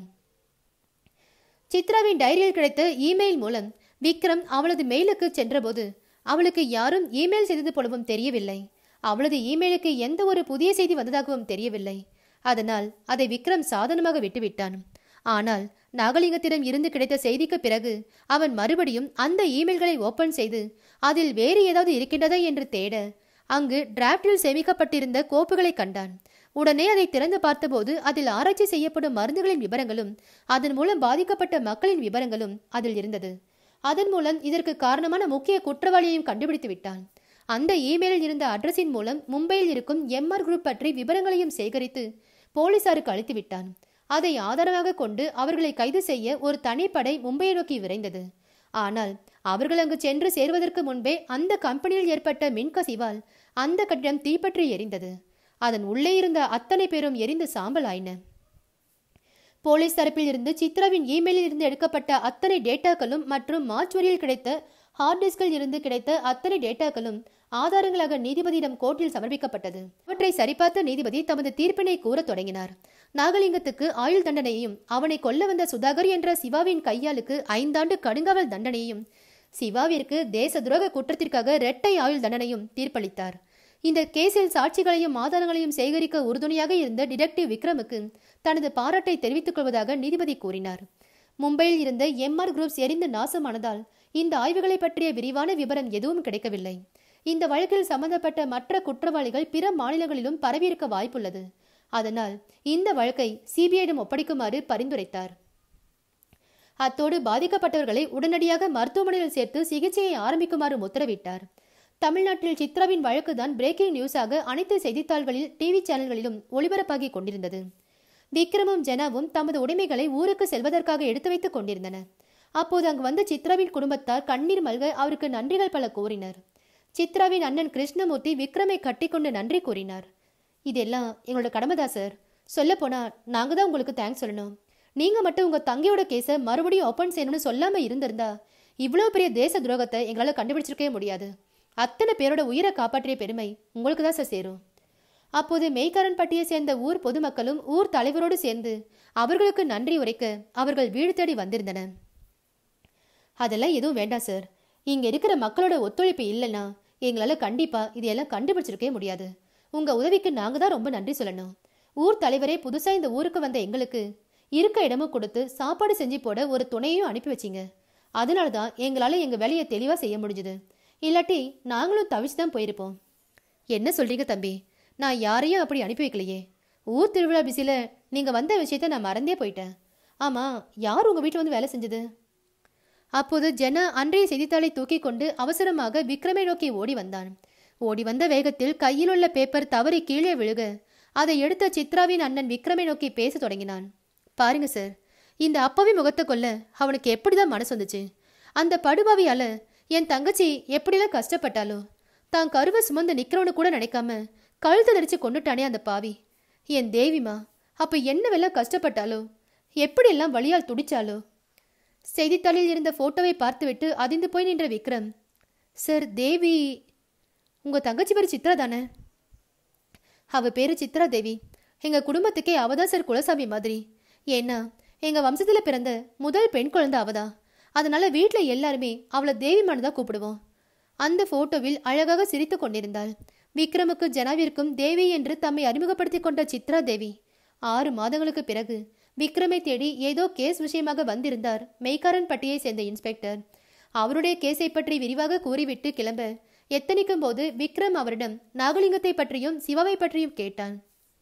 சித்ராவின் டைரியில் கிடைத்த இமெயில் மூலம் விக்ரம் அவளது மெயிலுக்கு சென்றபோது அவளுக்கு யாரும் இமெயில் செய்தது போலவும் தெரியவில்லை அவளது இமெயிலுக்கு எந்த ஒரு புதிய செய்தி வந்ததாகவும் தெரியவில்லை அதனால் அதை விக்ரம் சாதனமாக விட்டுவிட்டான் ஆனால் நாகலிங்கத்திடம் இருந்து கிடைத்த செய்திக்கு பிறகு அவன் மறுபடியும் அந்த இமெயில்களை ஓபன் செய்து அதில் வேறு ஏதாவது இருக்கின்றதா என்று தேட அங்கு டிராப்டில் சேமிக்கப்பட்டிருந்த கோப்புகளை கண்டான் உடனே அதை திறந்து பார்த்தபோது அதில் ஆராய்ச்சி செய்யப்படும் மருந்துகளின் விவரங்களும் அதன் மூலம் பாதிக்கப்பட்ட மக்களின் விவரங்களும் அதில் இருந்தது அதன் மூலம் இதற்கு காரணமான முக்கிய குற்றவாளியையும் கண்டுபிடித்து விட்டான் அந்த இமெயிலில் இருந்த அட்ரஸின் மூலம் மும்பையில் இருக்கும் எம்ஆர் குரூப் பற்றி விவரங்களையும் சேகரித்து போலீசாருக்கு அளித்து விட்டான் அதை ஆதாரமாக கொண்டு அவர்களை கைது செய்ய ஒரு தனிப்படை மும்பையை நோக்கி விரைந்தது ஆனால் அவர்கள் அங்கு சென்று சேர்வதற்கு முன்பே அந்த கம்பெனியில் ஏற்பட்ட மின்கசிவால் அந்த கட்டிடம் தீப்பற்றி எரிந்தது அதன் உள்ளே இருந்த அத்தனை பேரும் எரிந்து சாம்பல் ஆயின போலீஸ் தரப்பில் இருந்து சித்ராவின் இமெயிலில் இருந்து எடுக்கப்பட்ட அத்தனை டேட்டாக்களும் மற்றும் மார்ச்சுவரியில் கிடைத்த ஹார்ட் டிஸ்கில் இருந்து கிடைத்த அத்தனை டேட்டாக்களும் ஆதாரங்களாக நீதிபதியிடம் கோர்ட்டில் சமர்ப்பிக்கப்பட்டது அவற்றை சரிபார்த்த நீதிபதி தமது தீர்ப்பினை கூறத் தொடங்கினார் நாகலிங்கத்துக்கு ஆயுள் தண்டனையையும் அவனை கொல்ல வந்த சுதாகர் என்ற சிவாவின் கையாளுக்கு ஐந்தாண்டு கடுங்காவல் தண்டனையும் சிவாவிற்கு தேச துரோக குற்றத்திற்காக இரட்டை ஆயுள் தண்டனையும் தீர்ப்பளித்தார் இந்த கேஸில் சாட்சிகளையும் ஆதாரங்களையும் சேகரிக்க உறுதுணையாக இருந்த டிடெக்டிவ் விக்ரமுக்கு தனது பாராட்டை தெரிவித்துக் கொள்வதாக நீதிபதி கூறினார் மும்பையில் இருந்த எம்ஆர் குரூப்ஸ் எரிந்து நாசமானதால் இந்த ஆய்வுகளை பற்றிய விரிவான விவரம் எதுவும் கிடைக்கவில்லை இந்த வழக்கில் சம்பந்தப்பட்ட மற்ற குற்றவாளிகள் பிற மாநிலங்களிலும் பரவியிருக்க வாய்ப்புள்ளது அதனால் இந்த வழக்கை சிபிஐயிடம் ஒப்படைக்குமாறு பரிந்துரைத்தார் அத்தோடு பாதிக்கப்பட்டவர்களை உடனடியாக மருத்துவமனையில் சேர்த்து சிகிச்சையை ஆரம்பிக்குமாறு உத்தரவிட்டார் தமிழ்நாட்டில் சித்ராவின் வழக்குதான் பிரேக்கிங் நியூஸாக அனைத்து செய்தித்தாள்களில் டிவி சேனல்களிலும் ஒளிபரப்பாகி கொண்டிருந்தது விக்ரமும் ஜெனாவும் தமது உடைமைகளை ஊருக்கு செல்வதற்காக எடுத்து வைத்துக் கொண்டிருந்தனர் அப்போது அங்கு வந்த சித்ராவின் குடும்பத்தார் கண்ணீர் மல்க அவருக்கு நன்றிகள் பல கூறினர் சித்ராவின் அண்ணன் கிருஷ்ணமூர்த்தி விக்ரமை கட்டிக்கொண்டு நன்றி கூறினார் இதெல்லாம் எங்களோட கடமைதான் சார் சொல்லப் போனா நாங்க தான் உங்களுக்கு தேங்க்ஸ் சொல்லணும் நீங்க மட்டும் உங்க தங்கையோட கேஸை மறுபடியும் ஓப்பன் செய்யணும்னு சொல்லாம இருந்திருந்தா இவ்வளவு பெரிய தேச துரோகத்தை எங்களால கண்டுபிடிச்சிருக்கவே முடியாது அத்தனை பேரோட உயிரை காப்பாற்றிய பெருமை உங்களுக்கு தான் சார் சேரும் அப்போது மெய்க்காரன்பட்டியை சேர்ந்த ஊர் பொதுமக்களும் ஊர் தலைவரோடு சேர்ந்து அவர்களுக்கு நன்றி உரைக்க அவர்கள் வீடு தேடி வந்திருந்தனர் அதெல்லாம் எதுவும் வேண்டாம் சார் இங்க இருக்கிற மக்களோட ஒத்துழைப்பு இல்லைன்னா எங்களால கண்டிப்பா இதையெல்லாம் கண்டுபிடிச்சிருக்கவே முடியாது உங்க உதவிக்கு நாங்க தான் ரொம்ப நன்றி சொல்லணும் ஊர் தலைவரே புதுசா இந்த ஊருக்கு வந்த எங்களுக்கு இருக்க இடமும் கொடுத்து சாப்பாடு செஞ்சு போட ஒரு துணையையும் அனுப்பி வச்சீங்க அதனால தான் எங்களால எங்க வேலையை தெளிவா செய்ய முடிஞ்சுது இல்லாட்டி நாங்களும் தவிச்சு தான் போயிருப்போம் என்ன சொல்றீங்க தம்பி நான் யாரையும் அப்படி அனுப்பி வைக்கலையே ஊர் திருவிழா பிஸில நீங்க வந்த விஷயத்த நான் மறந்தே போயிட்டேன் ஆமா யார் உங்க வீட்டில் வந்து வேலை செஞ்சது அப்போது ஜெனா அன்றைய செய்தித்தாளை தூக்கி கொண்டு அவசரமாக விக்ரமை நோக்கி ஓடி வந்தான் ஓடி வந்த வேகத்தில் கையில் உள்ள பேப்பர் தவறி கீழே விழுக அதை எடுத்த சித்ராவின் அண்ணன் விக்ரமை நோக்கி பேச தொடங்கினான் பாருங்க சார் இந்த அப்பவி முகத்தை கொல்ல அவனுக்கு எப்படிதான் மனசு வந்துச்சு அந்த படுபாவியால என் தங்கச்சி எப்படிலாம் கஷ்டப்பட்டாலோ தான் கருவை சுமந்து நிக்கிறவனு கூட நினைக்காம கழுத்து நெரிச்சு கொண்டுட்டானே அந்த பாவி என் தேவிமா அப்ப என்னவெல்லாம் கஷ்டப்பட்டாலோ எப்படியெல்லாம் வழியால் துடிச்சாலோ செய்தித்தாளில் இருந்த போட்டோவை பார்த்துவிட்டு அதிர்ந்து போய் நின்ற விக்ரம் சார் தேவி உங்க தங்கச்சி பேர் சித்ரா தானே அவ பேரு சித்ரா தேவி எங்க குடும்பத்துக்கே அவதான் சார் குலசாமி மாதிரி ஏன்னா எங்க வம்சத்துல பிறந்த முதல் பெண் குழந்தை அவதான் அதனால வீட்ல எல்லாருமே அவளை தேவி தான் கூப்பிடுவோம் அந்த போட்டோவில் அழகாக சிரித்து கொண்டிருந்தாள் விக்ரமுக்கு ஜனாவிற்கும் தேவி என்று தம்மை அறிமுகப்படுத்திக் கொண்ட சித்ரா தேவி ஆறு மாதங்களுக்கு பிறகு விக்ரமை தேடி ஏதோ கேஸ் விஷயமாக வந்திருந்தார் மெய்க்காரன் பட்டியை சேர்ந்த இன்ஸ்பெக்டர் அவருடைய கேஸை பற்றி விரிவாக கூறிவிட்டு கிளம்ப எத்தனிக்கும் போது விக்ரம் அவரிடம் நாகலிங்கத்தை பற்றியும் சிவாவை பற்றியும் கேட்டான்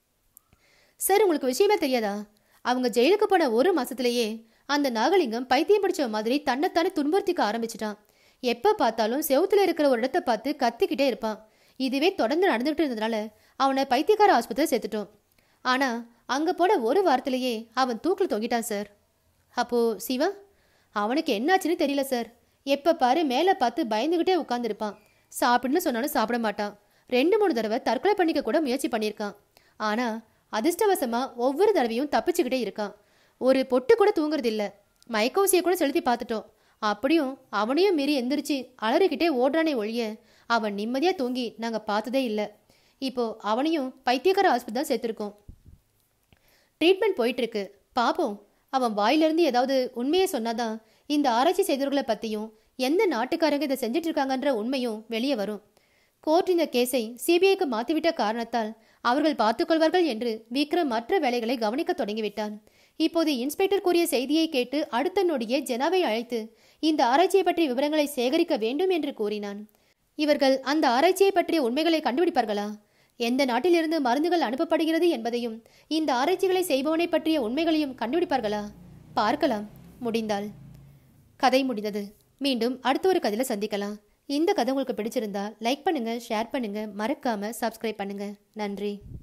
சார் உங்களுக்கு விஷயமே தெரியாதா அவங்க ஜெயிலுக்கு போன ஒரு மாசத்திலேயே அந்த நாகலிங்கம் பைத்தியம் பிடிச்ச மாதிரி தன்னைத்தானே துன்புறுத்திக்க ஆரம்பிச்சிட்டான் எப்ப பார்த்தாலும் செவுத்துல இருக்கிற ஒரு இடத்தை பார்த்து கத்திக்கிட்டே இருப்பான் இதுவே தொடர்ந்து நடந்துகிட்டு இருந்ததுனால அவனை பைத்தியக்கார ஆஸ்பத்திரி சேர்த்துட்டோம் ஆனா அங்க போன ஒரு வாரத்திலேயே அவன் தூக்கில் தொங்கிட்டான் சார் அப்போ சிவா அவனுக்கு என்னாச்சுன்னு தெரியல சார் எப்ப பாரு மேலே பார்த்து பயந்துகிட்டே உட்காந்துருப்பான் சாப்பிடுன்னு சொன்னாலும் சாப்பிட மாட்டான் ரெண்டு மூணு தடவை தற்கொலை பண்ணிக்க கூட முயற்சி பண்ணியிருக்கான் ஆனா அதிர்ஷ்டவசமா ஒவ்வொரு தடவையும் தப்பிச்சுக்கிட்டே இருக்கான் ஒரு பொட்டு கூட தூங்குறது இல்ல மயக்க ஊசியை கூட செலுத்தி பார்த்துட்டோம் அப்படியும் அவனையும் மீறி எந்திரிச்சு அலறிக்கிட்டே ஓடுறானே ஒழிய அவன் நிம்மதியா தூங்கி நாங்க பார்த்ததே இல்லை இப்போ அவனையும் பைத்தியக்கார ஆஸ்பத்திரி தான் சேர்த்துருக்கோம் ட்ரீட்மெண்ட் போயிட்டு இருக்கு பாப்போம் அவன் வாயிலிருந்து ஏதாவது உண்மையை சொன்னாதான் இந்த ஆராய்ச்சி செய்தவர்களை பத்தியும் எந்த நாட்டுக்காரங்க இதை செஞ்சுட்டு இருக்காங்கன்ற உண்மையும் வெளியே வரும் கோர்ட் இந்த கேஸை சிபிஐக்கு மாத்திவிட்ட காரணத்தால் அவர்கள் பார்த்துக்கொள்வார்கள் என்று விக்ரம் மற்ற வேலைகளை கவனிக்க தொடங்கிவிட்டான் இப்போது இன்ஸ்பெக்டர் கூறிய செய்தியை கேட்டு அடுத்த நொடியே ஜெனாவை அழைத்து இந்த ஆராய்ச்சியை பற்றிய விவரங்களை சேகரிக்க வேண்டும் என்று கூறினான் இவர்கள் அந்த ஆராய்ச்சியை பற்றிய உண்மைகளை கண்டுபிடிப்பார்களா எந்த நாட்டிலிருந்து மருந்துகள் அனுப்பப்படுகிறது என்பதையும் இந்த ஆராய்ச்சிகளை செய்பவனை பற்றிய உண்மைகளையும் கண்டுபிடிப்பார்களா பார்க்கலாம் முடிந்தால் கதை முடிந்தது மீண்டும் அடுத்த ஒரு கதையில சந்திக்கலாம் இந்த கதை உங்களுக்கு பிடிச்சிருந்தா லைக் பண்ணுங்க ஷேர் பண்ணுங்க மறக்காம சப்ஸ்கிரைப் பண்ணுங்க நன்றி